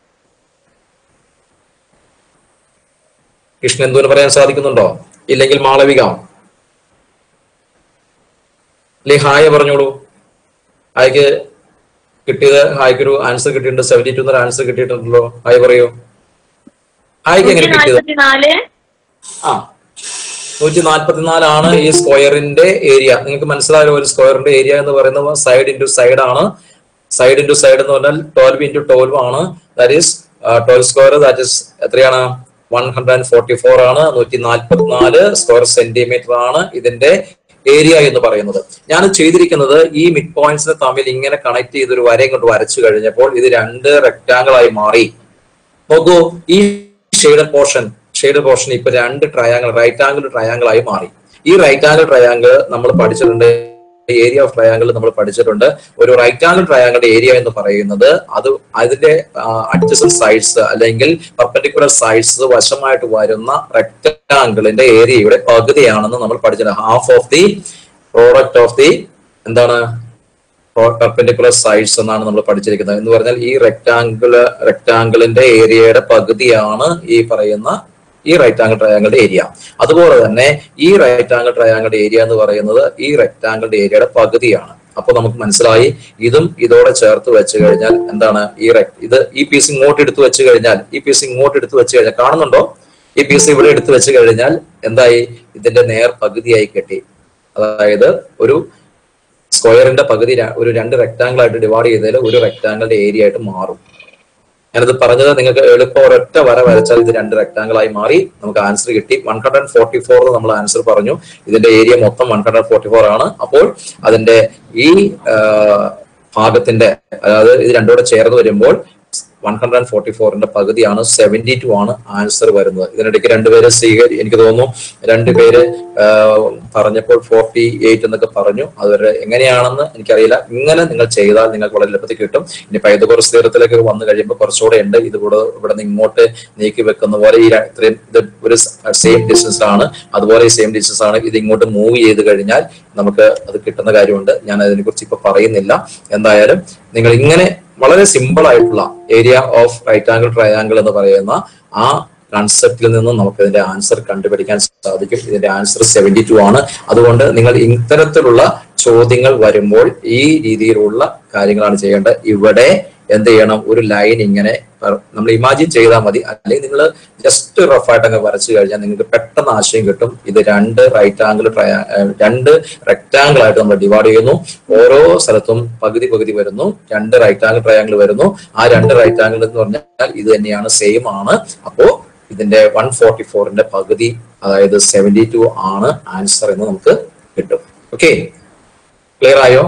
S3: കൃഷ്ണൻ എന്തോന്ന് പറയാൻ സാധിക്കുന്നുണ്ടോ ഇല്ലെങ്കിൽ മാളവിക അല്ലെങ്കിൽ ഹായ് പറഞ്ഞോളൂ ഹായ്ക്ക് കിട്ടിയത് ഹായ്ക്ക് ഒരു ആൻസർ കിട്ടിയിട്ടുണ്ട് സെവന്റി ടു എന്നൊരു ആൻസർ കിട്ടിയിട്ടുണ്ടല്ലോ ഹായ് പറയൂ ഹായ്ക്ക് എങ്ങനെ കിട്ടിയത്
S5: നാല്
S3: ആ നൂറ്റി നാൽപ്പത്തിനാലാണ് ഈ സ്ക്വയറിന്റെ ഏരിയ നിങ്ങൾക്ക് മനസ്സിലായോ ഒരു സ്ക്വയറിന്റെ ഏരിയ എന്ന് പറയുന്നത് സൈഡ് ഇൻറ്റു സൈഡ് ആണ് സൈഡ് ഇൻറ്റു സൈഡ് എന്ന് പറഞ്ഞാൽ ട്വൽവ് ഇൻറ്റു ട്വൽവ് ആണ് that is twelve square that is എത്രയാണ് one hundred and forty four ആണ് നൂറ്റി നാൽപ്പത്തിനാല് സ്ക്വയർ സെന്റിമീറ്റർ ആണ് ഇതിന്റെ ഏരിയ എന്ന് പറയുന്നത് ഞാൻ ചെയ്തിരിക്കുന്നത് ഈ മിഡ് പോയിന്റ്സിനെ തമ്മിൽ ഇങ്ങനെ കണക്ട് ചെയ്ത് ഒരു വര ഇങ്ങോട്ട് വരച്ചു കഴിഞ്ഞപ്പോൾ ഇത് രണ്ട് റെക്ടാങ്കിൾ ആയി മാറി നോക്കൂ ഈ ഷെയ്ഡഡ് പോർഷൻ ഷെയ്ഡ് പോർഷൻ ഇപ്പൊ രണ്ട് ട്രയാങ്കിൾ റൈറ്റ് ആംഗിൾ ട്രയാങ്കിൾ ആയി മാറി ഈ റൈറ്റ് ആംഗിൾ ട്രയാങ്കിൾ നമ്മൾ പഠിച്ചിട്ടുണ്ട് ഏരിയ ഓഫ് ട്രയാങ്കിൾ നമ്മൾ പഠിച്ചിട്ടുണ്ട് ഒരു റൈറ്റ് ആംഗിൾ ട്രയാങ്കിളിന്റെ ഏരിയ എന്ന് പറയുന്നത് അത് അതിന്റെ അഡ്ജസ്റ്റൻ സൈഡ്സ് അല്ലെങ്കിൽ പെർപെൻഡിക്കുലർ സൈഡ്സ് വശമായിട്ട് വരുന്ന റെക്ടാങ്കിളിന്റെ ഏരിയയുടെ പകുതിയാണെന്ന് നമ്മൾ പഠിച്ചിട്ടുണ്ട് half of the product of the എന്താണ് പെർപെൻഡിക്കുലർ സൈഡ്സ് എന്നാണ് നമ്മൾ പഠിച്ചിരിക്കുന്നത് എന്ന് പറഞ്ഞാൽ ഈ റെക്ടാങ്കിൾ റെക്ടാങ്കിളിന്റെ ഏരിയയുടെ പകുതിയാണ് ഈ പറയുന്ന ഈ റൈറ്റ് ആംഗിൾ ട്രയാങ്കിളുടെ ഏരിയ അതുപോലെ തന്നെ ഈ റൈറ്റ് ആംഗിൾ ട്രയാങ്കിളുടെ ഏരിയ എന്ന് പറയുന്നത് ഈ റെക്ടാങ്കിളുടെ ഏരിയയുടെ പകുതിയാണ് അപ്പൊ നമുക്ക് മനസ്സിലായി ഇതും ഇതോടെ ചേർത്ത് വെച്ച് കഴിഞ്ഞാൽ എന്താണ് ഈ റെക് ഇത് ഈ പീസ് ഇങ്ങോട്ട് എടുത്തു വെച്ച് കഴിഞ്ഞാൽ ഈ പീസ് ഇങ്ങോട്ട് എടുത്തു വെച്ച് കഴിഞ്ഞാൽ കാണുന്നുണ്ടോ ഈ പീസ് ഇവിടെ എടുത്തു വെച്ച് കഴിഞ്ഞാൽ എന്തായി ഇതിന്റെ നേർ പകുതിയായി കെട്ടി അതായത് ഒരു സ്ക്വയറിന്റെ പകുതി ര- ഒരു രണ്ട് റെക്ടാങ്കിൾ ആയിട്ട് ഡിവൈഡ് ചെയ്തതിൽ ഒരു റെക്ടാങ്കിളിന്റെ ഏരിയ ആയിട്ട് മാറും ഞാനത് പറഞ്ഞത് നിങ്ങൾക്ക് എളുപ്പം ഒരൊറ്റ വര വരച്ചാൽ ഇത് രണ്ട് റെക്ടാങ്കിൾ ആയി മാറി നമുക്ക് ആൻസർ കിട്ടി വൺ ഹൺഡ്രഡ് ഫോർട്ടി ഫോർ നമ്മൾ ആൻസർ പറഞ്ഞു ഇതിന്റെ ഏരിയ മൊത്തം വൺ ഹൺഡ്രഡ് ഫോർട്ടി ഫോർ ആണ് അപ്പോൾ അതിന്റെ ഈ ആ, ഭാഗത്തിന്റെ അതായത് ഇത് രണ്ടോടെ ചേർന്ന് വരുമ്പോൾ വൺ ഹൺഡ്രഡ് ഫോർട്ടി ഫോറിന്റെ പകുതിയാണ് സെവന്റി ടു ആണ് ആൻസർ വരുന്നത് ഇതിനിടയ്ക്ക് രണ്ടുപേര് സ്വീകരി എനിക്ക് തോന്നുന്നു രണ്ടുപേര് ആ, പറഞ്ഞപ്പോൾ ഫോർട്ടി എയ്റ്റ് എന്നൊക്കെ പറഞ്ഞു അതുവരെ എങ്ങനെയാണെന്ന് എനിക്കറിയില്ല ഇങ്ങനെ നിങ്ങൾ ചെയ്താൽ നിങ്ങൾക്ക് വളരെ എളുപ്പത്തിൽ കിട്ടും ഇനി പൈതകോറസ് തീരത്തിലേക്ക് വന്നു കഴിയുമ്പോൾ കുറച്ചുകൂടെ ഉണ്ട് ഇത് കൂടെ ഇവിടെ നിന്ന് ഇങ്ങോട്ട് നീക്കി വെക്കുന്ന പോലെ ഈ ര- ഇത്രയും ഇത് ഒരു സെയിം ഡിസ്റ്റൻസ് ആണ് അതുപോലെ ഈ സെയിം ഡിസ്റ്റൻസ് ആണ് ഇത് ഇങ്ങോട്ട് മൂവ് ചെയ്ത് കഴിഞ്ഞാൽ നമുക്ക് അത് കിട്ടുന്ന കാര്യമുണ്ട് ഞാൻ അതിനെ കുറിച്ച് ഇപ്പൊ പറയുന്നില്ല എന്തായാലും നിങ്ങൾ ഇങ്ങനെ വളരെ സിമ്പിൾ ആയിട്ടുള്ള area of right angle triangle എന്ന് പറയുന്ന ആ കൺസെപ്റ്റിൽ നിന്നും നമുക്ക് ഇതിന്റെ ആൻസർ കണ്ടുപിടിക്കാൻ സാധിക്കും ഇതിന്റെ ആൻസർ സെവന്റി ടു ആണ് അതുകൊണ്ട് നിങ്ങൾ ഇത്തരത്തിലുള്ള ചോദ്യങ്ങൾ വരുമ്പോൾ ഈ രീതിയിലുള്ള കാര്യങ്ങളാണ് ചെയ്യേണ്ടത് ഇവിടെ എന്ത് ചെയ്യണം ഒരു ലൈൻ ഇങ്ങനെ പറ- നമ്മൾ ഇമാജിൻ ചെയ്താൽ മതി അല്ലെങ്കിൽ നിങ്ങൾ ജസ്റ്റ് റഫായിട്ട് അങ്ങ് വരച്ചു കഴിഞ്ഞാൽ നിങ്ങൾക്ക് പെട്ടെന്ന് ആശയം കിട്ടും ഇത് രണ്ട് റൈറ്റ് ആംഗിൾ ട്രയാ ഏഹ് രണ്ട് റെക്ടാംഗിൾ ആയിട്ട് നമ്മൾ ഡിവൈഡ് ചെയ്യുന്നു ഓരോ സ്ഥലത്തും പകുതി പകുതി വരുന്നു രണ്ട് റൈറ്റ് ആംഗിൾ ട്രയാംഗിൾ വരുന്നു ആ രണ്ട് റൈറ്റ് ആംഗിൾ എന്ന് പറഞ്ഞാൽ ഇത് തന്നെയാണ് സെയിം ആണ് അപ്പോ ഇതിന്റെ വൺ ഫോർട്ടി ഫോറിന്റെ പകുതി അതായത് സെവന്റി ടു ആണ് ആൻസർ എന്ന് നമുക്ക് കിട്ടും ഓക്കെ ക്ലിയർ ആയോ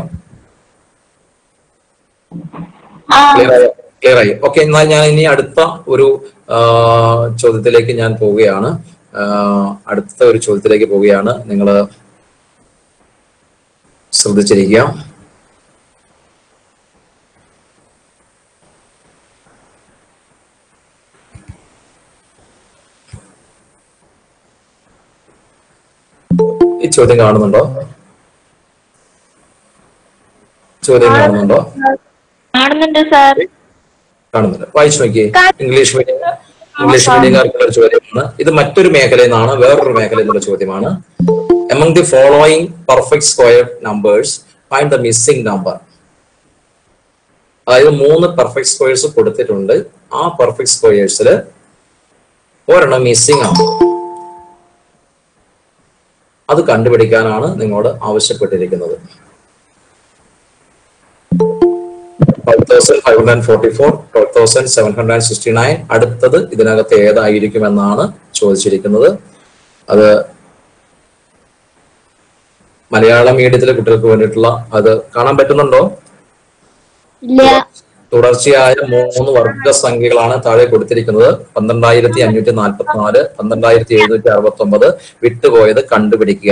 S5: ആ
S3: ക്ലിയർ ആയോ ക്ലിയർ ആയി ഓക്കെ എന്നാൽ ഞാൻ ഇനി അടുത്ത ഒരു ആ, ചോദ്യത്തിലേക്ക് ഞാൻ പോവുകയാണ് ആ, അടുത്ത ഒരു ചോദ്യത്തിലേക്ക് പോവുകയാണ് നിങ്ങൾ ശ്രദ്ധിച്ചിരിക്കുക ഈ ചോദ്യം കാണുന്നുണ്ടോ ചോദ്യം കാണുന്നുണ്ടോ
S5: കാണുന്നുണ്ട് സാർ
S3: കാണുന്നുണ്ട് വായിച്ചു നോക്കിയേ ഇംഗ്ലീഷ് മീഡിയം ഇംഗ്ലീഷ് മീഡിയംകാർക്കുള്ള ഒരു ചോദ്യമാണ് ഇത് മറ്റൊരു മേഖലയിൽ നിന്നാണ് വേറൊരു മേഖലയിൽ നിന്നുള്ള ചോദ്യമാണ് among the following perfect square numbers find the missing number അതായത് മൂന്ന് പെർഫെക്റ്റ് സ്ക്വയേഴ്സ് കൊടുത്തിട്ടുണ്ട് ആ പെർഫെക്റ്റ് സ്ക്വയേഴ്സിൽ ഒരെണ്ണം മിസ്സിംഗ് ആണ് അത് കണ്ടുപിടിക്കാനാണ് നിങ്ങളോട് ആവശ്യപ്പെട്ടിരിക്കുന്നത് twelve thousand five hundred forty four twelve thousand seven hundred sixty nine അടുത്തത് ഇതിനകത്ത് ഏതായിരിക്കും എന്നാണ് ചോദിച്ചിരിക്കുന്നത് അത് മലയാളം മീഡിയത്തിലെ കുട്ടികൾക്ക് വേണ്ടിയിട്ടുള്ള അത് കാണാൻ പറ്റുന്നുണ്ടോ
S6: ഇല്ല
S3: തുടർച്ചയായ മൂന്ന് വർഗ സംഖ്യകളാണ് താഴെ കൊടുത്തിരിക്കുന്നത് പന്ത്രണ്ടായിരത്തി അഞ്ഞൂറ്റി നാൽപ്പത്തി നാല് പന്ത്രണ്ടായിരത്തി എഴുന്നൂറ്റി അറുപത്തി ഒമ്പത് വിട്ടുപോയത് കണ്ടുപിടിക്കുക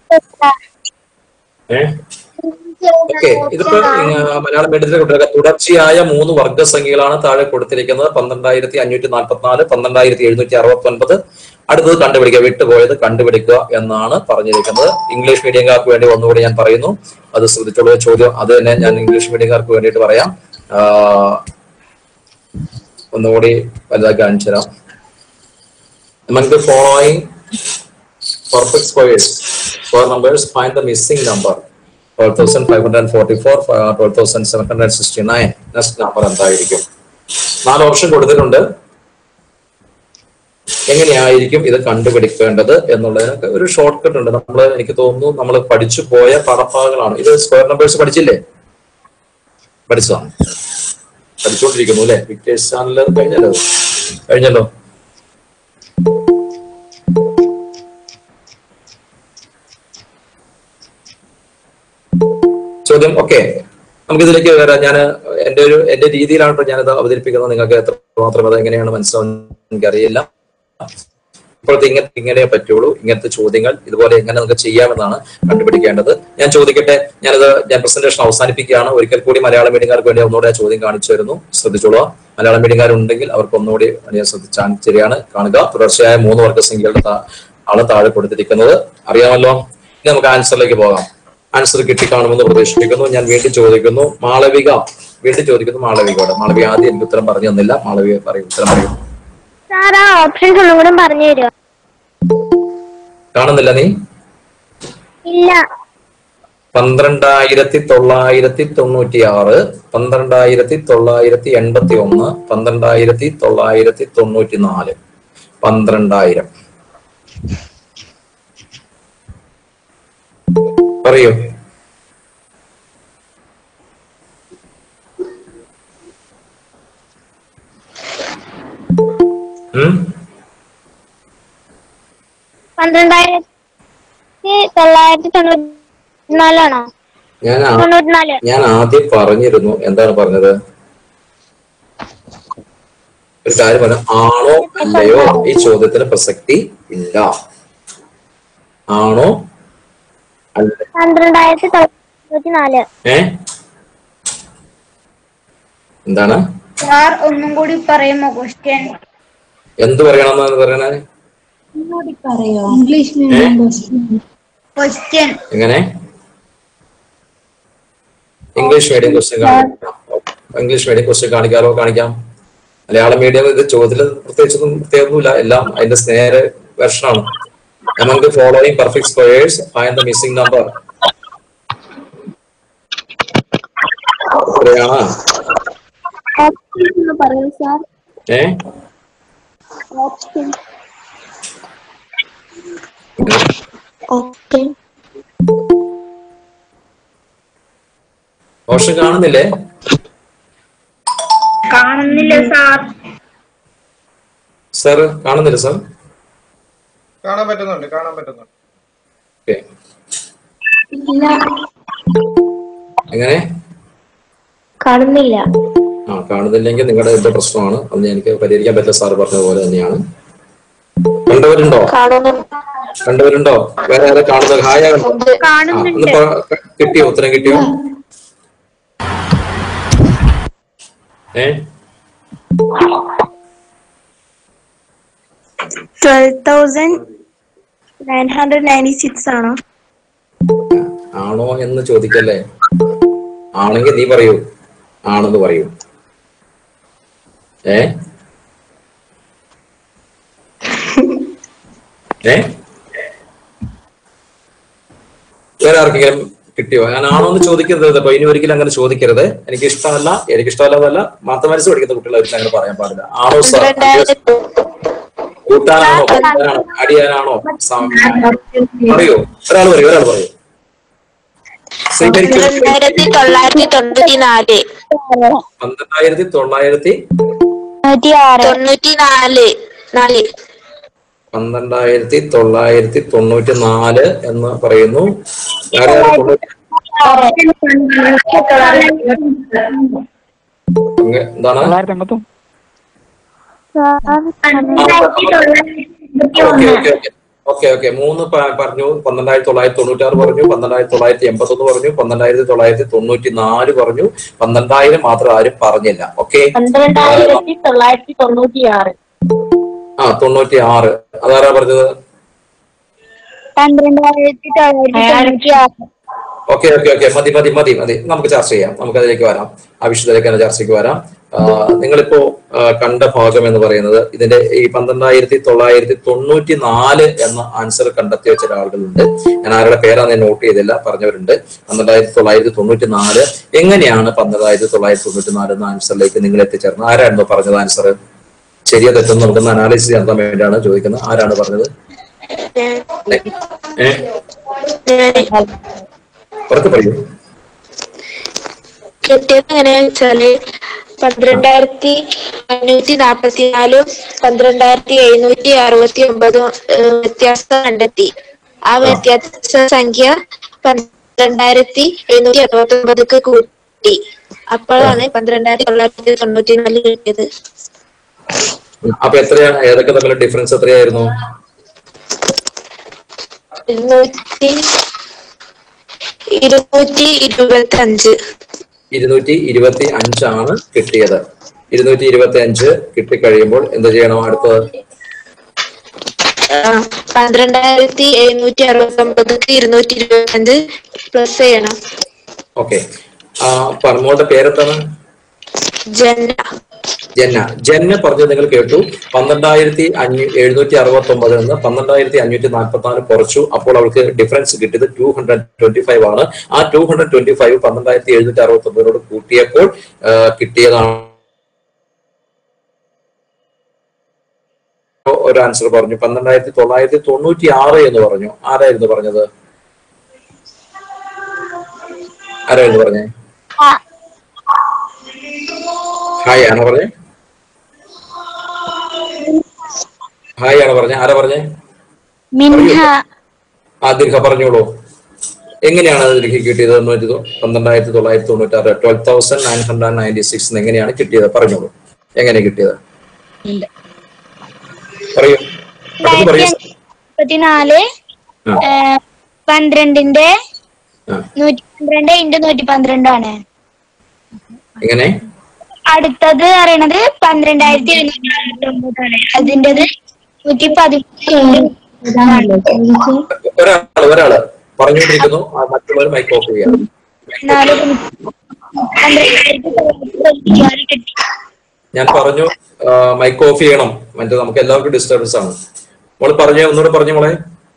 S3: ഏഹ് ഓക്കെ ഇതിപ്പോ ഇങ്ങ- മലയാളം മീഡിയത്തിലെ കുട്ടികൾക്ക് തുടർച്ചയായ മൂന്ന് വർഗസംഖ്യകളാണ് താഴെ കൊടുത്തിരിക്കുന്നത് പന്ത്രണ്ടായിരത്തി അഞ്ഞൂറ്റി നാൽപ്പത്തിനാല് പന്ത്രണ്ടായിരത്തി എഴുന്നൂറ്റി അറുപത്തി ഒൻപത് അടുത്തത് കണ്ടുപിടിക്കുക വിട്ടുപോയത് കണ്ടുപിടിക്കുക എന്നാണ് പറഞ്ഞിരിക്കുന്നത് ഇംഗ്ലീഷ് മീഡിയംകാർക്ക് വേണ്ടി ഒന്നുകൂടി ഞാൻ പറയുന്നു അത് ശ്രദ്ധിച്ചുള്ള ചോദ്യം അത് തന്നെ ഞാൻ ഇംഗ്ലീഷ് മീഡിയംകാർക്ക് വേണ്ടിയിട്ട് പറയാം ആ, ഒന്നുകൂടി വലുതാക്കി കാണിച്ചു തരാം among the following perfect squares square numbers find the missing number 12544 uh, 12769 next number എന്തായിരിക്കും നാല് ഓപ്ഷൻ കൊടുത്തിട്ടുണ്ട് എങ്ങനെയായിരിക്കും ഇത് കണ്ടുപിടിക്കേണ്ടത് എന്നുള്ളതിനൊക്കെ ഒരു ഷോർട്ട് കട്ട് ഉണ്ട് നമ്മൾ എനിക്ക് തോന്നുന്നു നമ്മൾ പഠിച്ചു പോയ പടപ്പാകളാണ് ഇത് സ്ക്വയർ നമ്പേഴ്സ് പഠിച്ചില്ലേ പഠിച്ചതാണ് പഠിച്ചുകൊണ്ടിരിക്കുന്നു അല്ലെ വിക്ടേഴ്സ് ചാനൽ കഴിഞ്ഞല്ലോ കഴിഞ്ഞല്ലോ ചോദ്യം ഓക്കെ നമുക്ക് ഇതിലേക്ക് വരാം ഞാൻ എന്റെ ഒരു എന്റെ രീതിയിലാണ് ഇപ്പോൾ ഞാനിത് അവതരിപ്പിക്കുന്നത് നിങ്ങൾക്ക് എത്രമാത്രം അത് എങ്ങനെയാണ് മനസ്സിലാവുന്നത് എനിക്കറിയില്ല ഇപ്പോഴത്തെ ഇങ്ങനത്തെ ഇങ്ങനെ പറ്റുള്ളൂ ഇങ്ങനത്തെ ചോദ്യങ്ങൾ ഇതുപോലെ എങ്ങനെ നമുക്ക് ചെയ്യാമെന്നാണ് കണ്ടുപിടിക്കേണ്ടത് ഞാൻ ചോദിക്കട്ടെ ഞാനിത് ഞാൻ പ്രസന്റേഷൻ അവസാനിപ്പിക്കുകയാണ് ഒരിക്കൽ കൂടി മലയാളം മീഡിയംകാർക്ക് വേണ്ടി ഒന്നുകൂടെ ആ ചോദ്യം കാണിച്ചു തരുന്നു ശ്രദ്ധിച്ചോളുക മലയാളം മീഡിയംകാരുണ്ടെങ്കിൽ അവർക്ക് ഒന്നുകൂടി ഞാൻ ശ്രദ്ധിച്ചാൽ ശരിയാണ് കാണുക തുടർച്ചയായ മൂന്ന് വർഗസംഖ്യകളുടെ താ- ആണ് താഴെ കൊടുത്തിരിക്കുന്നത് അറിയാമല്ലോ ഇനി നമുക്ക് ആൻസറിലേക്ക് പോകാം ആൻസർ കിട്ടിക്കാണുമെന്ന് പ്രതീക്ഷിക്കുന്നു ഞാൻ വീണ്ടും ചോദിക്കുന്നു മാളവിക വീണ്ടും ചോദിക്കുന്നു മാളവികയോട് മാളവിക ആദ്യം എനിക്ക് ഉത്തരം പറഞ്ഞു തന്നില്ല മാളവിക പറയും ഉത്തരം പറയും
S1: സാർ ആ ഓപ്ഷൻസ് ഒന്നും കൂടെ പറഞ്ഞു തരുമോ
S3: കാണുന്നില്ല നീ
S1: ഇല്ല
S3: പന്ത്രണ്ടായിരത്തി തൊള്ളായിരത്തി തൊണ്ണൂറ്റി ആറ് പന്ത്രണ്ടായിരത്തി തൊള്ളായിരത്തി എൺപത്തി ഒന്ന് പന്ത്രണ്ടായിരത്തി തൊള്ളായിരത്തി തൊണ്ണൂറ്റി നാല് പന്ത്രണ്ടായിരം പറയൂ ഉം
S1: പന്ത്രണ്ടായിരത്തി തൊള്ളായിരത്തി തൊണ്ണൂറ്റി നാലാണോ
S3: ഞാൻ ആ-
S1: തൊണ്ണൂറ്റിനാല്
S3: ഞാൻ ആദ്യം പറഞ്ഞിരുന്നു എന്താണ് പറഞ്ഞത് ഒരു കാര്യം പറഞ്ഞു ആണോ അല്ലയോ ഈ ചോദ്യത്തിന് പ്രസക്തി ഇല്ല ആണോ അല്ല
S1: പന്ത്രണ്ടായിരത്തി തൊണ്ണൂറ്റി നാല്
S3: ഏ എന്താണ്
S6: സാർ ഒന്നും കൂടി പറയുമോ ക്വസ്റ്റ്യൻ
S3: എന്ത് പറയണമെന്നാണ് പറയണേ
S6: ഇംഗ്ലീഷ്
S3: ഏ?
S6: ക്വസ്റ്റ്യൻ
S3: എങ്ങനെ ഇംഗ്ലീഷ് മീഡിയം ക്വസ്റ്റ്യൻ കാണിക്കാം ഇംഗ്ലീഷ് മീഡിയം ക്വസ്റ്റ്യൻ കാണിക്കാറോ കാണിക്കാം മലയാളം മീഡിയം ഇത് ചോദ്യത്തിൽ പ്രത്യേകിച്ചൊന്നും പ്രത്യേകമൊന്നുമില്ല എല്ലാം അതിന്റെ സ്നേഹ വെർഷനാണ് among the following perfect squares find the missing number എത്രയാണ്
S1: ഒന്ന് പറയൂ സാർ
S3: ഏ
S1: ഓപ്ഷൻ
S4: ഓക്കെ
S3: ഓപ്ഷൻ കാണുന്നില്ലേ
S6: കാണുന്നില്ല സാർ
S3: സർ കാണുന്നില്ല സർ
S2: കാണാൻ പറ്റുന്നുണ്ട് കാണാൻ പറ്റുന്നുണ്ട്
S3: ഓക്കെ എങ്ങനെ
S1: കാണുന്നില്ല
S3: ആ കാണുന്നില്ലെങ്കിൽ നിങ്ങളുടെ എന്തോ പ്രശ്നമാണ് അത് എനിക്ക് പരിഹരിക്കാൻ പറ്റില്ല സാർ പറഞ്ഞതുപോലെ തന്നെയാണ് കണ്ടവരുണ്ടോ
S4: കാണുന്നു
S3: കണ്ടവരുണ്ടോ വേറെ ആരെ കാണുന്നത് ഹായ കണ്ടോ? ആ, ഒന്ന് പ- കിട്ടിയോ ഉത്തരം കിട്ടിയോ ഏ
S4: twelve thousand nine hundred ninety six ആണോ
S3: ആണോ എന്ന് ചോദിക്കല്ലേ ആണെങ്കിൽ നീ പറയൂ ആണെന്ന് പറയൂ ഏ ഏ വേറെ ആർക്കെങ്കിലും കിട്ടിയോ ഞാൻ ആണോ എന്ന് ചോദിക്കരുത് അപ്പൊ ഇനി ഒരിക്കലും അങ്ങനെ ചോദിക്കരുത് എനിക്ക് ഇഷ്ടമല്ല എനിക്ക് ഇഷ്ടമല്ലാതല്ല മാത്തമാറ്റിക്സ് പഠിക്കുന്ന കുട്ടികളെ ഒരിക്കലും അങ്ങനെ പറയാൻ പാടില്ല ആണോ സാർ കൂട്ടാനാണോ കൂട്ടാനാണോ ആഡ് ചെയ്യാനാണോ സം- പറയൂ ഒരാൾ പറയൂ ഒരാൾ പറയൂ സ്വീകരിക്കൂ.
S4: രണ്ടായിരത്തി തൊള്ളായിരത്തി തൊണ്ണൂറ്റി നാല്
S3: പന്ത്രണ്ടായിരത്തി തൊള്ളായിരത്തി
S1: തൊണ്ണൂറ്റി ആറ്
S4: തൊണ്ണൂറ്റി നാല് നാല്
S3: പന്ത്രണ്ടായിരത്തി തൊള്ളായിരത്തി തൊണ്ണൂറ്റി നാല് എന്ന് പറയുന്നു വേറെ ആരാ തൊണ്ണൂറ്റി ഇങ്ങ- എന്താണ് okay okay okay okay okay മൂന്ന് പ- പറഞ്ഞു പന്ത്രണ്ടായിരത്തി തൊള്ളായിരത്തി തൊണ്ണൂറ്റി ആറ് പറഞ്ഞു പന്ത്രണ്ടായിരത്തി തൊള്ളായിരത്തി എൺപത്തി ഒന്ന് പറഞ്ഞു പന്ത്രണ്ടായിരത്തി തൊള്ളായിരത്തി തൊണ്ണൂറ്റി നാല് പറഞ്ഞു പന്ത്രണ്ടായിരം മാത്രം ആരും പറഞ്ഞില്ല ഓക്കെ
S5: പന്ത്രണ്ടായിരത്തി തൊള്ളായിരത്തി തൊണ്ണൂറ്റി ആറ്
S3: ആ തൊണ്ണൂറ്റി ആറ് അതാരാ പറഞ്ഞത്
S1: പന്ത്രണ്ടായിരത്തി തൊള്ളായിരത്തി തൊണ്ണൂറ്റി ആറ്
S3: ഓക്കെ ഓക്കെ ഓക്കെ മതി മതി മതി മതി നമുക്ക് ചർച്ച ചെയ്യാം നമുക്ക് അതിലേക്ക് വരാം ആ വിഷയത്തിലേക്ക് തന്നെ ചർച്ചയ്ക്ക് വരാം ആ, നിങ്ങളിപ്പോ ആ, കണ്ട ഭാഗം എന്ന് പറയുന്നത് ഇതിന്റെ ഈ പന്ത്രണ്ടായിരത്തി തൊള്ളായിരത്തി തൊണ്ണൂറ്റി നാല് എന്ന ആൻസർ കണ്ടെത്തി വെച്ച ആളുകളുണ്ട് ഞാൻ ആരുടെ പേരാന്ന് ഞാൻ നോട്ട് ചെയ്തില്ല പറഞ്ഞവരുണ്ട് പന്ത്രണ്ടായിരത്തി തൊള്ളായിരത്തി തൊണ്ണൂറ്റി നാല് എങ്ങനെയാണ് പന്ത്രണ്ടായിരത്തി തൊള്ളായിരത്തി തൊണ്ണൂറ്റി നാല് എന്ന ആൻസറിലേക്ക് നിങ്ങൾ എത്തിച്ചേർന്നത് ആരായിരുന്നു പറഞ്ഞത് ആൻസർ ശരിയോ തെറ്റെന്ന് നമുക്കൊന്ന് അനാലിസിസ് നടത്താൻ വേണ്ടിയാണ് ചോദിക്കുന്നത് ആരാണ് പറഞ്ഞത് ഏഹ് ഉറക്കെ പറയൂ
S4: കിട്ടിയത് എങ്ങനെയാന്ന് വെച്ചാല് പന്ത്രണ്ടായിരത്തി അഞ്ഞൂറ്റി നാപ്പത്തി നാലും പന്ത്രണ്ടായിരത്തി എഴുന്നൂറ്റി അറുപത്തി ഒമ്പതും ഏഹ്, വ്യത്യാസം കണ്ടെത്തി ആ വ്യത്യാസ സംഖ്യ പന്ത്രണ്ടായിരത്തി എഴുന്നൂറ്റി അറുപത്തി ഒമ്പതിക്ക് കൂട്ടി അപ്പോഴാണ് പന്ത്രണ്ടായിരത്തി തൊള്ളായിരത്തി തൊണ്ണൂറ്റി നാല് കിട്ടിയത്
S3: അപ്പൊ എത്രയാണ് ഏതൊക്കെ തമ്മിലുള്ള ഡിഫറൻസ് എത്രയായിരുന്നു
S4: ഇരുന്നൂറ്റി ഇരുന്നൂറ്റി ഇരുപത്തി അഞ്ച്
S3: ഇരുന്നൂറ്റി ഇരുപത്തി അഞ്ചാണ് കിട്ടിയത് ഇരുന്നൂറ്റി ഇരുപത്തി അഞ്ച് കിട്ടിക്കഴിയുമ്പോൾ എന്ത് ചെയ്യണം അടുത്തത്
S4: ആ, പന്ത്രണ്ടായിരത്തി എഴുന്നൂറ്റി അറുപത്തി ഒമ്പതിക്ക് ഇരുന്നൂറ്റി ഇരുപത്തി അഞ്ച് പ്ലസ് ചെയ്യണം
S3: ഓക്കെ ആ പറഞ്ഞോളുടെ പേരെന്താണ്
S4: ജന
S3: ജന്ന ജന്ന പറഞ്ഞത് നിങ്ങൾ കേട്ടു പന്ത്രണ്ടായിരത്തി അഞ്ഞൂ എഴുന്നൂറ്റി അറുപത്തി ഒമ്പതിൽ നിന്ന് പന്ത്രണ്ടായിരത്തി അഞ്ഞൂറ്റി നാൽപ്പത്തി നാല് കുറച്ചു അപ്പോൾ അവൾക്ക് ഡിഫറൻസ് കിട്ടിയത് ടു ഹൺഡ്രഡ് ട്വന്റി ഫൈവ് ആണ് ആ ടു ഹൺഡ്രഡ് ട്വന്റി ഫൈവ് പന്ത്രണ്ടായിരത്തി എഴുന്നൂറ്റി അറുപത്തി ഒമ്പതിനോട് കൂട്ടിയപ്പോൾ ആ, കിട്ടിയതാണ് ഒരു ആൻസർ പറഞ്ഞു പന്ത്രണ്ടായിരത്തി തൊള്ളായിരത്തി തൊണ്ണൂറ്റി ആറ് എന്ന് പറഞ്ഞു ആരായിരുന്നു പറഞ്ഞത് ആരായിരുന്നു പറഞ്ഞേ ഹായ് ആണോ പറഞ്ഞേ ഹായ് ആണോ പറഞ്ഞേ ആരാ പറഞ്ഞേ
S1: മിൻഹ
S3: ആ ദീർഘ പറഞ്ഞോളൂ എങ്ങനെയാണ് അത് ദീർഘ കിട്ടിയത് എന്ന് വെച്ചത് പന്ത്രണ്ടായിരത്തി തൊള്ളായിരത്തി തൊണ്ണൂറ്റി ആറ് twelve thousand nine hundred ninety six എങ്ങനെയാണ് കിട്ടിയത് പറഞ്ഞോളൂ എങ്ങനെ കിട്ടിയത് പറയൂ പെട്ടെന്ന് പറയൂ
S1: മുപ്പത്തിനാല്
S3: ആ,
S1: ഏ, പന്ത്രണ്ടിന്റെ
S3: ആ.
S1: നൂറ്റി പന്ത്രണ്ട് ഇൻറ്റു നൂറ്റി പന്ത്രണ്ടാണ്
S3: എങ്ങനെ
S1: അടുത്തത് പറയണത് പന്ത്രണ്ടായിരത്തി എഴുന്നൂറ്റി അറുപത്തി ഒമ്പതാണ് അതിൻ്റെത് നൂറ്റി പതിമൂന്ന്
S3: ഒരാള് ഒരാള് പറഞ്ഞുകൊണ്ടിരിക്കുന്നു ആ, മറ്റുള്ളവർ മൈക്ക് ഓഫ് ചെയ്യാം
S1: നാല് പന്ത്രണ്ടായിരത്തി തൊണ്ണൂറ്റി ആറ് കിട്ടി
S3: ഞാൻ പറഞ്ഞു മൈക്ക് ഓഫ് ചെയ്യണം മറ്റേ നമുക്ക് എല്ലാവർക്കും ഡിസ്റ്റർബൻസ് ആണ് മോള് പറഞ്ഞേ ഒന്നുകൂടെ പറഞ്ഞു മോളെ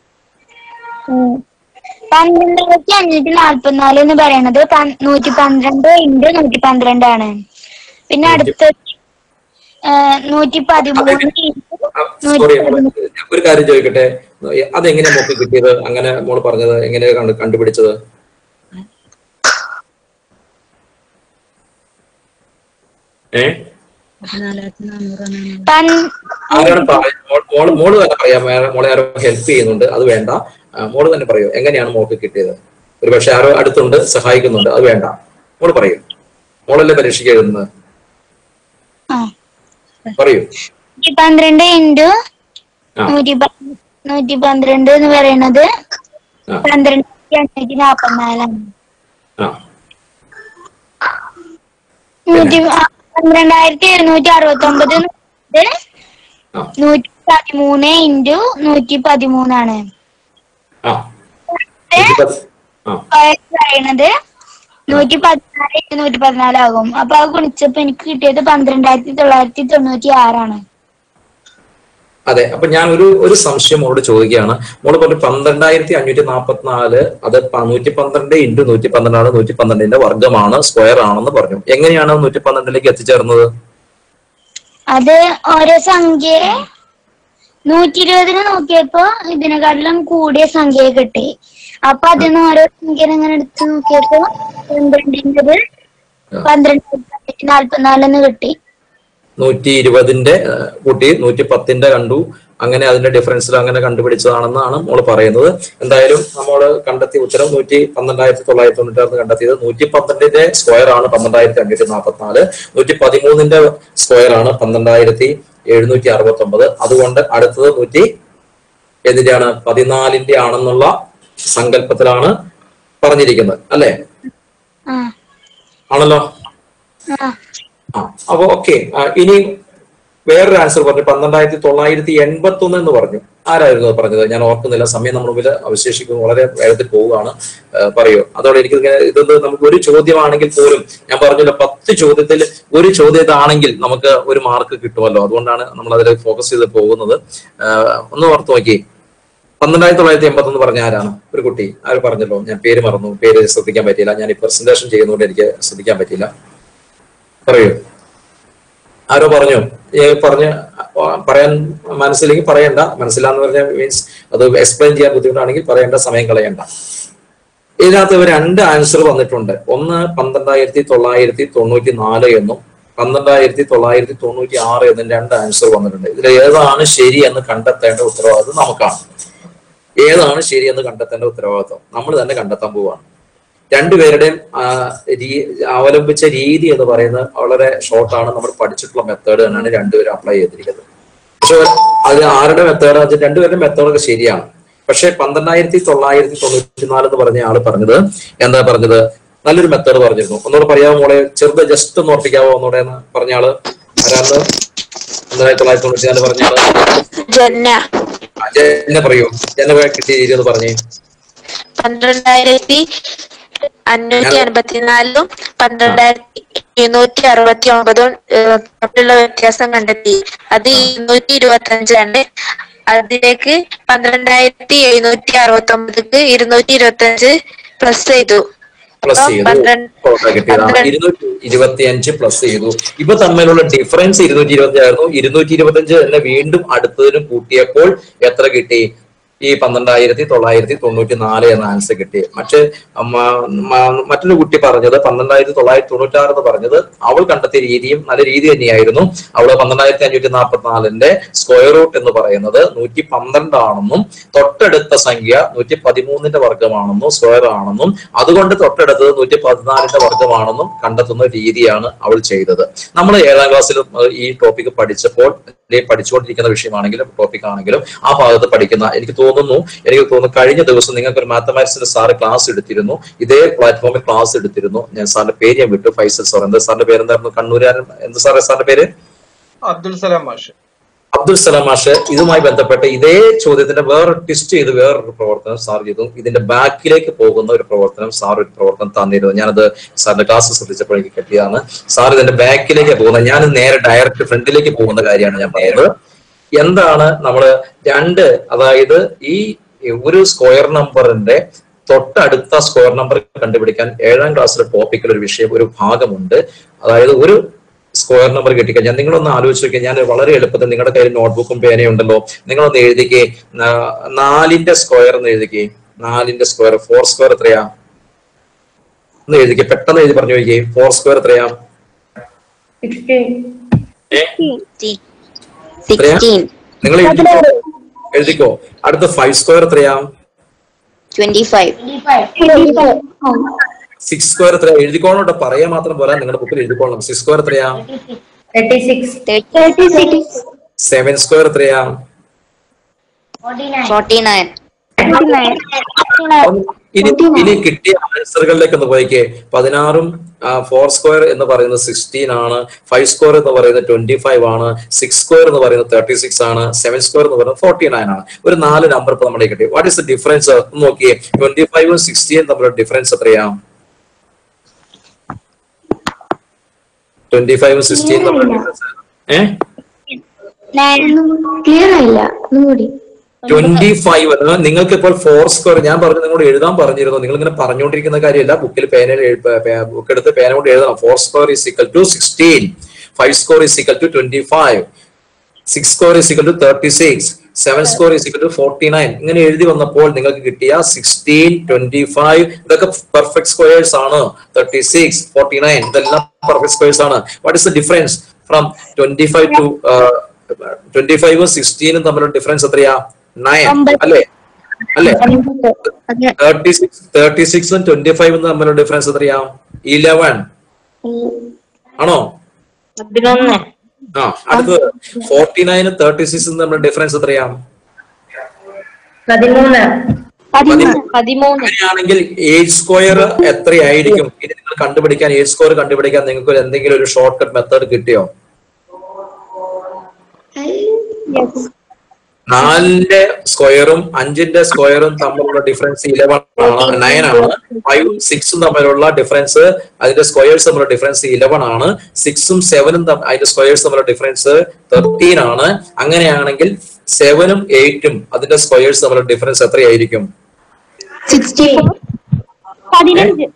S1: പന്ത്രണ്ടായിരത്തി അഞ്ഞൂറ്റി നാല്പത്തിനാല് എന്ന് പറയണത് പൻ- നൂറ്റി പന്ത്രണ്ട് ഇൻറ്റു നൂറ്റി പന്ത്രണ്ടാണ് പിന്നെ അടുത്തത് ഏ, നൂറ്റി പതിമൂന്ന് ഇൻറ്റു
S3: സോറി ഒരു കാര്യം ചോദിക്കട്ടെ അതെങ്ങനെയാ മോക്ക് കിട്ടിയത് അങ്ങനെ മോള് പറഞ്ഞത് എങ്ങനെയാ കണ്ട് കണ്ടുപിടിച്ചത് ഏ
S1: പൻ-
S3: ആരാണ് പറയ- മോൾ- മോള് മോള് തന്നെ പറയാം വേറെ മോളെ ആരോ ഹെൽപ്പ് ചെയ്യുന്നുണ്ട് അത് വേണ്ട ആ, മോള് തന്നെ പറയൂ എങ്ങനെയാണ് മോക്ക് കിട്ടിയത് ഒരു പക്ഷെ ആരോ അടുത്തുണ്ട് സഹായിക്കുന്നുണ്ട് അത് വേണ്ട മോള് പറയൂ മോളല്ലേ പരീക്ഷയ്ക്ക് എഴുതുന്നത്
S1: ആ.
S3: പറയൂ
S1: നൂറ്റി പന്ത്രണ്ട് ഇൻറ്റു
S3: ആ
S1: നൂറ്റി പ- നൂറ്റി പന്ത്രണ്ട് എന്ന് പറയണത്
S3: ആ
S1: പന്ത്രണ്ടായിരത്തി അഞ്ഞൂറ്റി നാപ്പത്തിനാലാണ്
S3: ആ
S1: നൂറ്റി ആ, പന്ത്രണ്ടായിരത്തി എഴുന്നൂറ്റി അറുപത്തി ഒമ്പത്
S3: ആ
S1: നൂറ്റി പതിമൂന്ന് ഇൻറ്റു നൂറ്റി പതിമൂന്നാണ്
S3: ആ നൂറ്റി പത്ത്- ആ
S1: സ്ക്വയർ പറയണത് നൂറ്റി പതിനാല് ഇൻറ്റു നൂറ്റി പതിനാലാകും അപ്പൊ അത് ഗുണിച്ചപ്പോ എനിക്ക് കിട്ടിയത് പന്ത്രണ്ടായിരത്തി തൊള്ളായിരത്തി തൊണ്ണൂറ്റി ആറാണ്
S3: അതെ അപ്പൊ ഞാൻ ഒരു ഒരു സംശയം മോളോട് ചോദിക്കുകയാണ് മോള് പറഞ്ഞു പന്ത്രണ്ടായിരത്തി അഞ്ഞൂറ്റി നാൽപ്പത്തിനാല് അത് പ- നൂറ്റി പന്ത്രണ്ട് ഇൻറ്റു നൂറ്റി പന്ത്രണ്ടാണ് നൂറ്റി പന്ത്രണ്ടിന്റെ വർഗമാണ് സ്ക്വയർ ആണെന്ന് പറഞ്ഞു എങ്ങനെയാണ് നൂറ്റി പന്ത്രണ്ടിലേക്ക് എത്തിച്ചേർന്നത്
S1: അത് ഓരോ സംഖ്യയെ നൂറ്റി ഇരുപതിന് നോക്കിയപ്പോ ഇതിനെക്കാട്ടിലും കൂടിയ സംഖ്യയെ കിട്ടി അപ്പൊ അതിന്ന് ഓരോ സംഖ്യ ഇങ്ങനെ എടുത്ത് നോക്കിയപ്പോ പന്ത്രണ്ടിൻ്റെത് പന്ത്രണ്ടായിരത്തി നാല്പത്തിനാലെന്ന് കിട്ടി
S3: നൂറ്റി ഇരുപതിന്റെ ഏഹ്, കൂട്ടി നൂറ്റി പത്തിന്റെ കണ്ടു അങ്ങനെ അതിന്റെ ഡിഫറൻസിൽ അങ്ങനെ കണ്ടുപിടിച്ചതാണെന്നാണ് മോള് പറയുന്നത് എന്തായാലും നമ്മള് കണ്ടെത്തിയ ഉത്തരം നൂറ്റി പന്ത്രണ്ടായിരത്തി തൊള്ളായിരത്തി തൊണ്ണൂറ്റാറ് കണ്ടെത്തിയത് നൂറ്റി പന്ത്രണ്ടിന്റെ സ്ക്വയർ ആണ് പന്ത്രണ്ടായിരത്തി അഞ്ഞൂറ്റി നാൽപ്പത്തിനാല് നൂറ്റി പതിമൂന്നിന്റെ സ്ക്വയർ ആണ് പന്ത്രണ്ടായിരത്തി എഴുന്നൂറ്റി അറുപത്തി ഒമ്പത് അതുകൊണ്ട് അടുത്തത് നൂറ്റി എന്തിന്റെയാണ് പതിനാലിന്റെ ആണെന്നുള്ള സങ്കല്പത്തിലാണ് പറഞ്ഞിരിക്കുന്നത് അല്ലേ
S1: ആ
S3: ആണല്ലോ
S1: ആ
S3: ആ അപ്പൊ ഓക്കെ ഇനി വേറൊരു ആൻസർ പറഞ്ഞു പന്ത്രണ്ടായിരത്തി തൊള്ളായിരത്തി എൺപത്തി ഒന്ന് എന്ന് പറഞ്ഞു ആരായിരുന്നു അത് പറഞ്ഞത് ഞാൻ ഓർക്കുന്നില്ല സമയം നമ്മുടെ മുമ്പിൽ അവശേഷിക്കുന്നു വളരെ വേഗത്തിൽ പോവുകയാണ് ആ, പറയൂ അതോടെ എനിക്ക് ഇങ്ങനെ ഇതൊന്ന് നമുക്ക് ഒരു ചോദ്യമാണെങ്കിൽ പോലും ഞാൻ പറഞ്ഞല്ലോ പത്ത് ചോദ്യത്തിൽ ഒരു ചോദ്യത്താണെങ്കിൽ നമുക്ക് ഒരു മാർക്ക് കിട്ടുമല്ലോ അതുകൊണ്ടാണ് നമ്മൾ അതിൽ ഫോക്കസ് ചെയ്ത് പോകുന്നത് ആ, ഒന്ന് ഓർത്ത് നോക്കി പന്ത്രണ്ടായിരത്തി തൊള്ളായിരത്തി എൺപത്തി ഒന്ന് പറഞ്ഞ ആരാണ് ഒരു കുട്ടി ആര് പറഞ്ഞല്ലോ ഞാൻ പേര് മറന്നു പേര് ശ്രദ്ധിക്കാൻ പറ്റിയില്ല ഞാൻ ഈ പ്രസന്റേഷൻ ചെയ്യുന്നതുകൊണ്ട് എനിക്ക് ശ്രദ്ധിക്കാൻ പറ്റിയില്ല പറയൂ ആരോ പറഞ്ഞു ഏ, പറഞ്ഞ് ആ, പറയാൻ മനസ്സില്ലെങ്കിൽ പറയണ്ട മനസ്സിലാന്ന് പറഞ്ഞാൽ മീൻസ് അത് എക്സ്പ്ലെയിൻ ചെയ്യാൻ ബുദ്ധിമുട്ടാണെങ്കിൽ പറയേണ്ട സമയം കളയണ്ട ഇതിനകത്ത് ഇവർ രണ്ട് ആൻസർ വന്നിട്ടുണ്ട് ഒന്ന് പന്ത്രണ്ടായിരത്തി തൊള്ളായിരത്തി തൊണ്ണൂറ്റി നാല് എന്നും പന്ത്രണ്ടായിരത്തി തൊള്ളായിരത്തി തൊണ്ണൂറ്റി ആറ് എന്നും രണ്ട് ആൻസർ വന്നിട്ടുണ്ട് ഇതിൽ ഏതാണ് ശരി എന്ന് കണ്ടെത്തേണ്ട ഉത്തരവാദിത്വം നമുക്കാണ് ഏതാണ് ശരി എന്ന് കണ്ടെത്തേണ്ട ഉത്തരവാദിത്വം നമ്മൾ തന്നെ കണ്ടെത്താൻ പോവാണ് രണ്ടുപേരുടെയും ആ, രീ- അവലംബിച്ച രീതി എന്ന് പറയുന്നത് വളരെ ഷോർട്ടാണ് നമ്മൾ പഠിച്ചിട്ടുള്ള മെത്തേഡ് തന്നെയാണ് രണ്ടുപേരും അപ്ലൈ ചെയ്തിരിക്കുന്നത് പക്ഷെ അത് ആരുടെ മെത്തേഡ് വെച്ചാൽ രണ്ടുപേരുടെ മെത്തേഡൊക്കെ ശരിയാണ് പക്ഷെ പന്ത്രണ്ടായിരത്തി തൊള്ളായിരത്തി തൊണ്ണൂറ്റി നാല് എന്ന് പറഞ്ഞ ആള് പറഞ്ഞത് എന്താ പറഞ്ഞത് നല്ലൊരു മെത്തേഡ് പറഞ്ഞിരുന്നു ഒന്നുകൂടെ പറയാമോ മോളെ ചെറുത് ജസ്റ്റ് ഒന്ന് ഓർപ്പിക്കാവോ ഒന്നുകൂടെ എന്ന് പറഞ്ഞ ആള് ആരാണ് പന്ത്രണ്ടായിരത്തി തൊള്ളായിരത്തി തൊണ്ണൂറ്റി നാല് പറഞ്ഞ ആള്
S4: ജന്ന
S3: ആ, ജെന്നെ പറയൂ ജെന്നെ കിട്ടിയ രീതി ഒന്ന് പറഞ്ഞേ
S4: പന്ത്രണ്ടായിരത്തി അഞ്ഞൂറ്റി അൻപത്തിനാലിലും പന്ത്രണ്ടായിരത്തി ഇരുന്നൂറ്റി അറുപത്തി ഒമ്പതും ഏഹ്, തമ്മിലുള്ള വ്യത്യാസം കണ്ടെത്തി അത് ഇരുന്നൂറ്റി ഇരുപത്തി അഞ്ചാണ് അതിലേക്ക് പന്ത്രണ്ടായിരത്തി എഴുന്നൂറ്റി അറുപത്തി ഒമ്പതിക്ക് ഇരുന്നൂറ്റി ഇരുപത്തി അഞ്ച് പ്ലസ് ചെയ്തു
S3: പ്ലസ്
S4: അപ്പം
S3: ചെയ്തു
S4: പന്ത്രണ്ട്
S3: ഓക്കെ, കിട്ടിയതാണ്
S4: പന്ത്രണ്ട്
S3: ഇരുന്നൂറ്റി ഇരുപത്തി അഞ്ച് പ്ലസ് ചെയ്തു ഇപ്പൊ തമ്മിലുള്ള ഡിഫറൻസ് ഇരുന്നൂറ്റി ഇരുപത്തി ആയിരുന്നു ഇരുന്നൂറ്റി ഇരുപത്തി അഞ്ച് തന്നെ വീണ്ടും അടുത്തതിന് കൂട്ടിയപ്പോൾ എത്ര കിട്ടി ഈ പന്ത്രണ്ടായിരത്തി തൊള്ളായിരത്തി തൊണ്ണൂറ്റി നാല് എന്ന ആൻസർ കിട്ടി പക്ഷെ മ- മ- മറ്റൊരു കുട്ടി പറഞ്ഞത് പന്ത്രണ്ടായിരത്തി തൊള്ളായിരത്തി തൊണ്ണൂറ്റി ആറ് എന്ന് പറഞ്ഞത് അവൾ കണ്ടെത്തിയ രീതിയും നല്ല രീതി തന്നെയായിരുന്നു അവള് പന്ത്രണ്ടായിരത്തി അഞ്ഞൂറ്റി നാൽപ്പത്തി നാലിന്റെ സ്ക്വയർ റൂട്ട് എന്ന് പറയുന്നത് നൂറ്റി പന്ത്രണ്ടാണെന്നും തൊട്ടടുത്ത സംഖ്യ നൂറ്റി പതിമൂന്നിന്റെ വർഗമാണെന്നും സ്ക്വയർ ആണെന്നും അതുകൊണ്ട് തൊട്ടടുത്തത് നൂറ്റി പതിനാലിന്റെ വർഗമാണെന്നും കണ്ടെത്തുന്ന രീതിയാണ് അവൾ ചെയ്തത് നമ്മൾ ഏഴാം ക്ലാസ്സിൽ ഈ ടോപ്പിക് പഠിച്ചപ്പോൾ അല്ലെങ്കിൽ പഠിച്ചുകൊണ്ടിരിക്കുന്ന വിഷയമാണെങ്കിലും ടോപ്പിക് ആണെങ്കിലും ആ ഭാഗത്ത് പഠിക്കുന്ന എനിക്ക് തോന്നുന്നു എനിക്ക് തോന്നുന്നു കഴിഞ്ഞ ദിവസം നിങ്ങൾക്ക് ഒരു മാത്തമാറ്റിക്സിന്റെ സാറ് ക്ലാസ് എടുത്തിരുന്നു ഇതേ പ്ലാറ്റ്ഫോമിൽ ക്ലാസ് എടുത്തിരുന്നു ഞാൻ സാറിന്റെ പേര് ഞാൻ വിട്ടു ഫൈസൽ സാർ എന്താ സാറിന്റെ പേര് എന്തായിരുന്നു കണ്ണൂരാരൻ എന്ത് സാറേ സാറിന്റെ പേര്
S2: അബ്ദുൽ സലാം മാഷ്
S3: അബ്ദുൽ സലാം മാഷ് ഇതുമായി ബന്ധപ്പെട്ട് ഇതേ ചോദ്യത്തിന്റെ വേറെ ട്വിസ്റ്റ് ചെയ്ത് വേറൊരു പ്രവർത്തനം സാർ ചെയ്തു ഇതിന്റെ ബാക്കിലേക്ക് പോകുന്ന ഒരു പ്രവർത്തനം സാർ ഒരു പ്രവർത്തനം തന്നിരുന്നു ഞാനത് സാറിന്റെ ക്ലാസ് ശ്രദ്ധിച്ചപ്പോൾ എനിക്ക് കിട്ടിയതാണ് സാർ ഇതിന്റെ ബാക്കിലേക്ക് പോകുന്നത് ഞാൻ നേരെ ഡയറക്റ്റ് ഫ്രണ്ടിലേക്ക് പോകുന്ന കാര്യമാണ് ഞാൻ പറയുന്നത് എന്താണ് നമ്മൾ രണ്ട് അതായത് ഈ ഒരു സ്ക്വയർ നമ്പറിന്റെ തൊട്ടടുത്ത സ്ക്വയർ നമ്പർ കണ്ടുപിടിക്കാൻ ഏഴാം ക്ലാസ്സിലെ ടോപ്പിക്കിൽ ഒരു വിഷയം ഒരു ഭാഗമുണ്ട് അതായത് ഒരു സ്ക്വയർ നമ്പർ കിട്ടിക്കഴിഞ്ഞാൽ നിങ്ങളൊന്ന് ആലോചിച്ച് നോക്കിയാൽ ഞാൻ വളരെ എളുപ്പത്തിൽ നിങ്ങളുടെ കയ്യിൽ നോട്ട്ബുക്കും പേനയും ഉണ്ടല്ലോ നിങ്ങളൊന്ന് എഴുതിക്കേ നാ- നാലിന്റെ സ്ക്വയർ എന്ന് എഴുതിക്കേ നാലിന്റെ സ്ക്വയർ ഫോർ സ്ക്വയർ എത്രയാ ഒന്ന് എഴുതിക്കേ പെട്ടെന്ന് എഴുതി പറഞ്ഞു നോക്കിയേ ഫോർ സ്ക്വയർ എത്രയാ ഏ? എത്രയാ നിങ്ങൾ എഴുതിക്കോ എഴുതിക്കോ അടുത്ത ഫൈവ് സ്ക്വയർ എത്രയാ
S1: ട്വന്റി ഫൈവ്
S3: സിക്സ് സ്ക്വയർ എത്രയാ എഴുതിക്കോളോട്ടോ പറയാൻ മാത്രം പോരാ നിങ്ങളുടെ ബുക്കിൽ എഴുതിക്കോളണം സിക്സ് സ്ക്വയർ എത്രയാ
S6: thirty six
S1: thirty six
S3: seven square എത്രയാ
S1: ഫോർട്ടി നയൻ
S3: ഇനി ഇനി കിട്ടിയ ആൻസറുകളിലേക്ക് ഒന്ന് പോയിക്കേ പതിനാറും ഫോർ സ്ക്വയർ എന്ന് പറയുന്നത് സിക്സ്റ്റീൻ ആണ് ഫൈവ് സ്ക്വയർ എന്ന് പറയുന്നത് ട്വന്റി ഫൈവ് ആണ് സിക്സ് സ്ക്വയർ എന്ന് പറയുന്നത് തേർട്ടി സിക്സ് ആണ് സെവൻ സ്ക്വയർ എന്ന് പറയുന്നത് ഫോർട്ടി നയൻ ആണ് ഒരു നാല് നമ്പർ ഇപ്പൊ നമ്മുടെ കിട്ടി വാട്ട് ഇസ് ദ ഡിഫറൻസ് നോക്കിയേ ട്വന്റി ഫൈവും സിക്സ്റ്റീൻ തമ്മിലുള്ള ഡിഫറൻസ് എത്രയാ ട്വന്റി ഫൈവും സിക്സ്റ്റീൻ തമ്മിലുള്ള ഡിഫറൻസ് ഏഹ്
S1: ക്ലിയർ ആയില്ല ഒന്നുകൂടി
S3: ട്വന്റി ഫൈവ് നിങ്ങൾക്ക് ഇപ്പോൾ ഫോർ സ്ക്വയർ ഞാൻ പറഞ്ഞു നിങ്ങളോട് എഴുതാൻ പറഞ്ഞിരുന്നു നിങ്ങൾ ഇങ്ങനെ പറഞ്ഞുകൊണ്ടിരിക്കുന്ന കാര്യമല്ല ബുക്കിൽ പേനയിൽ ബുക്ക് എടുത്ത് പേന കൊണ്ട് എഴുതണം four square is equal to sixteen five square is equal to twenty five six square is equal to thirty six seven square is equal to forty nine ഇങ്ങനെ എഴുതി വന്നപ്പോൾ നിങ്ങൾക്ക് കിട്ടിയ സിക്സ്റ്റീൻ ട്വന്റി ഫൈവ് ഇതൊക്കെ പെർഫെക്റ്റ് സ്ക്വയേഴ്സ് ആണ് തേർട്ടി സിക്സ് ഫോർട്ടി നയൻ ഇതെല്ലാം പെർഫെക്റ്റ് സ്ക്വയേഴ്സ് ആണ് what is the difference from twenty five to twenty ഫൈവും സിക്സ്റ്റീനും തമ്മിലുള്ള ഡിഫറൻസ് എത്രയാ നയൻ അല്ലേ അല്ലേ തേർട്ടി സിക്സ് തേർട്ടി സിക്സും ട്വന്റി ഫൈവും തമ്മിലുള്ള ഡിഫറൻസ് എത്രയാ ഇലവൻ ആണോ
S5: പതിനൊന്ന്
S3: ആ അടുത്തത് ഫോർട്ടി നയനും തേർട്ടി സിക്സും തമ്മിലുള്ള ഡിഫറൻസ് എത്രയാ
S6: പതിമൂന്ന്
S5: പതിമൂന്ന്
S3: അങ്ങനെയാണെങ്കിൽ ഏജ് സ്ക്വയർ എത്രയായിരിക്കും ഇനി നിങ്ങൾ കണ്ടുപിടിക്കാൻ ഏജ് സ്ക്വയർ കണ്ടുപിടിക്കാൻ നിങ്ങൾക്ക് ഒരു എന്തെങ്കിലും ഒരു ഷോർട്ട് കട്ട് മെത്തേഡ് കിട്ടിയോ നാലിന്റെ സ്ക്വയറും അഞ്ചിന്റെ സ്ക്വയറും തമ്മിലുള്ള ഡിഫറൻസ് ഇലവൻ ആണ് നയൻ ആണ് ഫൈവും സിക്സും തമ്മിലുള്ള ഡിഫറൻസ് അതിന്റെ സ്ക്വയേഴ്സ് തമ്മിലുള്ള ഡിഫറൻസ് ഇലവൻ ആണ് സിക്സും സെവനും അതിന്റെ സ്ക്വയേഴ്സ് തമ്മിലുള്ള ഡിഫറൻസ് തേർട്ടീൻ ആണ് അങ്ങനെയാണെങ്കിൽ സെവനും എയ്റ്റും അതിന്റെ സ്ക്വയേഴ്സ് തമ്മിലുള്ള ഡിഫറൻസ് എത്രയായിരിക്കും
S5: പതിനഞ്ച്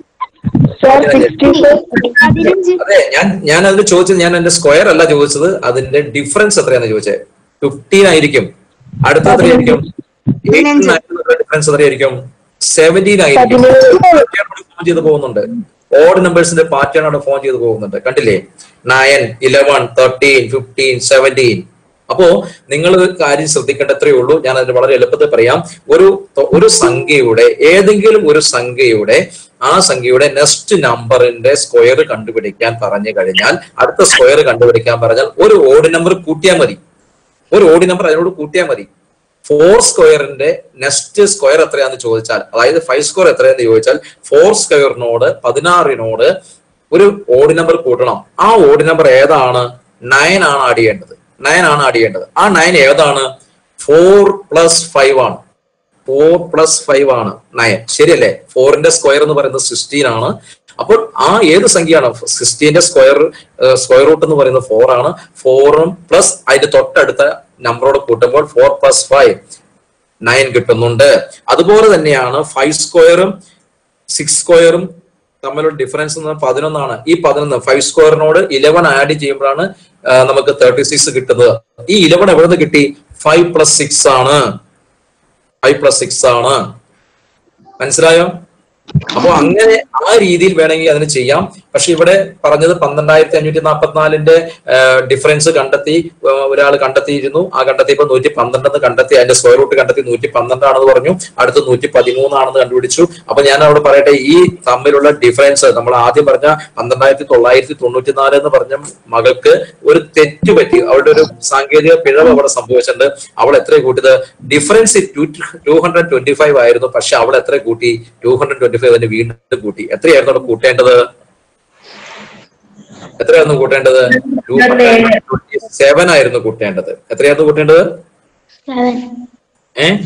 S3: അതെ ഞാൻ ഞാൻ അതിന് ചോദിച്ചത് ഞാൻ എന്റെ സ്ക്വയർ അല്ല ചോദിച്ചത് അതിന്റെ ഡിഫറൻസ് എത്രയാന്ന് ചോദിച്ചത് ഫിഫ്റ്റീൻ ആയിരിക്കും അടുത്ത എത്രയായിരിക്കും ഡിഫറൻസ് എത്രയായിരിക്കും സെവൻറ്റീൻ ആയിരിക്കും ഫോൺ ചെയ്ത് പോകുന്നുണ്ട് ഓഡ് നമ്പേഴ്സിന്റെ പാറ്റേൺ അവിടെ ഫോൺ ചെയ്ത് പോകുന്നുണ്ട് കണ്ടില്ലേ nine eleven thirteen fifteen seventeen അപ്പോ നിങ്ങൾ കാര്യം ശ്രദ്ധിക്കേണ്ട എത്രയേ ഉള്ളൂ ഞാൻ അതിന് വളരെ എളുപ്പത്തിൽ പറയാം ഒരു ഒരു സംഖ്യയുടെ ഏതെങ്കിലും ഒരു സംഖ്യയുടെ ആ സംഖ്യയുടെ നെക്സ്റ്റ് നമ്പറിന്റെ സ്ക്വയർ കണ്ടുപിടിക്കാൻ പറഞ്ഞു കഴിഞ്ഞാൽ അടുത്ത സ്ക്വയർ കണ്ടുപിടിക്കാൻ പറഞ്ഞാൽ ഒരു ഓഡ് നമ്പർ കൂട്ടിയാൽ മതി ഒരു ഓടി നമ്പർ അതിനോട് കൂട്ടിയാൽ മതി ഫോർ സ്ക്വയറിന്റെ നെക്സ്റ്റ് സ്ക്വയർ എത്രയാന്ന് ചോദിച്ചാൽ അതായത് ഫൈവ് സ്ക്വയർ എത്രയാന്ന് ചോദിച്ചാൽ ഫോർ സ്ക്വയറിനോട് പതിനാറിനോട് ഒരു ഓടി നമ്പർ കൂട്ടണം ആ ഓടി നമ്പർ ഏതാണ് നയൻ ആണ് ആഡ് ചെയ്യേണ്ടത് നയൻ ആണ് ആഡ് ചെയ്യേണ്ടത് ആ നയൻ ഏതാണ് ഫോർ പ്ലസ് ഫൈവ് ആണ് ഫോർ പ്ലസ് ഫൈവ് ആണ് നയൻ ശരിയല്ലേ ഫോറിന്റെ സ്ക്വയർ എന്ന് പറയുന്നത് സിക്സ്റ്റീൻ ആണ് അപ്പോൾ ആ ഏത് സംഖ്യയാണ് സിക്സ്റ്റീന്റെ സ്ക്വയർ സ്ക്വയർ റൂട്ട് എന്ന് പറയുന്നത് ഫോർ ആണ് ഫോറും പ്ലസ് അതിന്റെ തൊട്ടടുത്ത നമ്പറോട് കൂട്ടുമ്പോൾ ഫോർ പ്ലസ് ഫൈവ് നയൻ കിട്ടുന്നുണ്ട് അതുപോലെ തന്നെയാണ് ഫൈവ് സ്ക്വയറും സിക്സ് സ്ക്വയറും തമ്മിലുള്ള ഡിഫറൻസ് എന്ന് പറഞ്ഞാൽ പതിനൊന്നാണ് ഈ പതിനൊന്ന് ഫൈവ് സ്ക്വയറിനോട് ഇലവൻ ആഡ് ചെയ്യുമ്പോഴാണ് ആ, നമുക്ക് തേർട്ടി സിക്സ് കിട്ടുന്നത് ഈ ഇലവൻ എവിടെ നിന്ന് കിട്ടി ഫൈവ് പ്ലസ് സിക്സ് ആണ് ഫൈവ് പ്ലസ് സിക്സ് ആണ് മനസ്സിലായോ അപ്പൊ അങ്ങനെ ആ രീതിയിൽ വേണമെങ്കിൽ അതിന് ചെയ്യാം പക്ഷെ ഇവിടെ പറഞ്ഞത് പന്ത്രണ്ടായിരത്തി അഞ്ഞൂറ്റി നാൽപ്പത്തിനാലിന്റെ ഡിഫറൻസ് കണ്ടെത്തി ഒരാൾ കണ്ടെത്തിയിരുന്നു ആ കണ്ടെത്തിയപ്പോൾ നൂറ്റി പന്ത്രണ്ടെന്ന് കണ്ടെത്തി അതിന്റെ സ്ക്വയർ റൂട്ട് കണ്ടെത്തി നൂറ്റി പന്ത്രണ്ടാണെന്ന് പറഞ്ഞു അടുത്ത് നൂറ്റി പതിമൂന്നാണെന്ന് കണ്ടുപിടിച്ചു അപ്പൊ ഞാൻ അവിടെ പറയട്ടെ ഈ തമ്മിലുള്ള ഡിഫറൻസ് നമ്മൾ ആദ്യം പറഞ്ഞ പന്ത്രണ്ടായിരത്തി തൊള്ളായിരത്തി തൊണ്ണൂറ്റി നാല് എന്ന് പറഞ്ഞ മകൾക്ക് ഒരു തെറ്റ് പറ്റി അവളുടെ ഒരു സാങ്കേതിക പിഴവ് അവിടെ സംഭവിച്ചിട്ടുണ്ട് അവൾ എത്ര കൂട്ടിയത് difference two hundred twenty five ആയിരുന്നു പക്ഷെ അവൾ എത്ര കൂട്ടി ടു ഹൺഡ്രഡ് ട്വന്റി ഫൈവ് തന്നെ വീണ്ടും കൂട്ടി എത്രയായിരുന്നു അവിടെ കൂട്ടേണ്ടത് എത്രയായിരുന്നു കൂട്ടേണ്ടത് ടു ഹൺഡ്രഡ് ട്വന്റി സെവൻ ആയിരുന്നു കൂട്ടേണ്ടത് എത്രയായിരുന്നു കൂട്ടേണ്ടത് ഏഹ്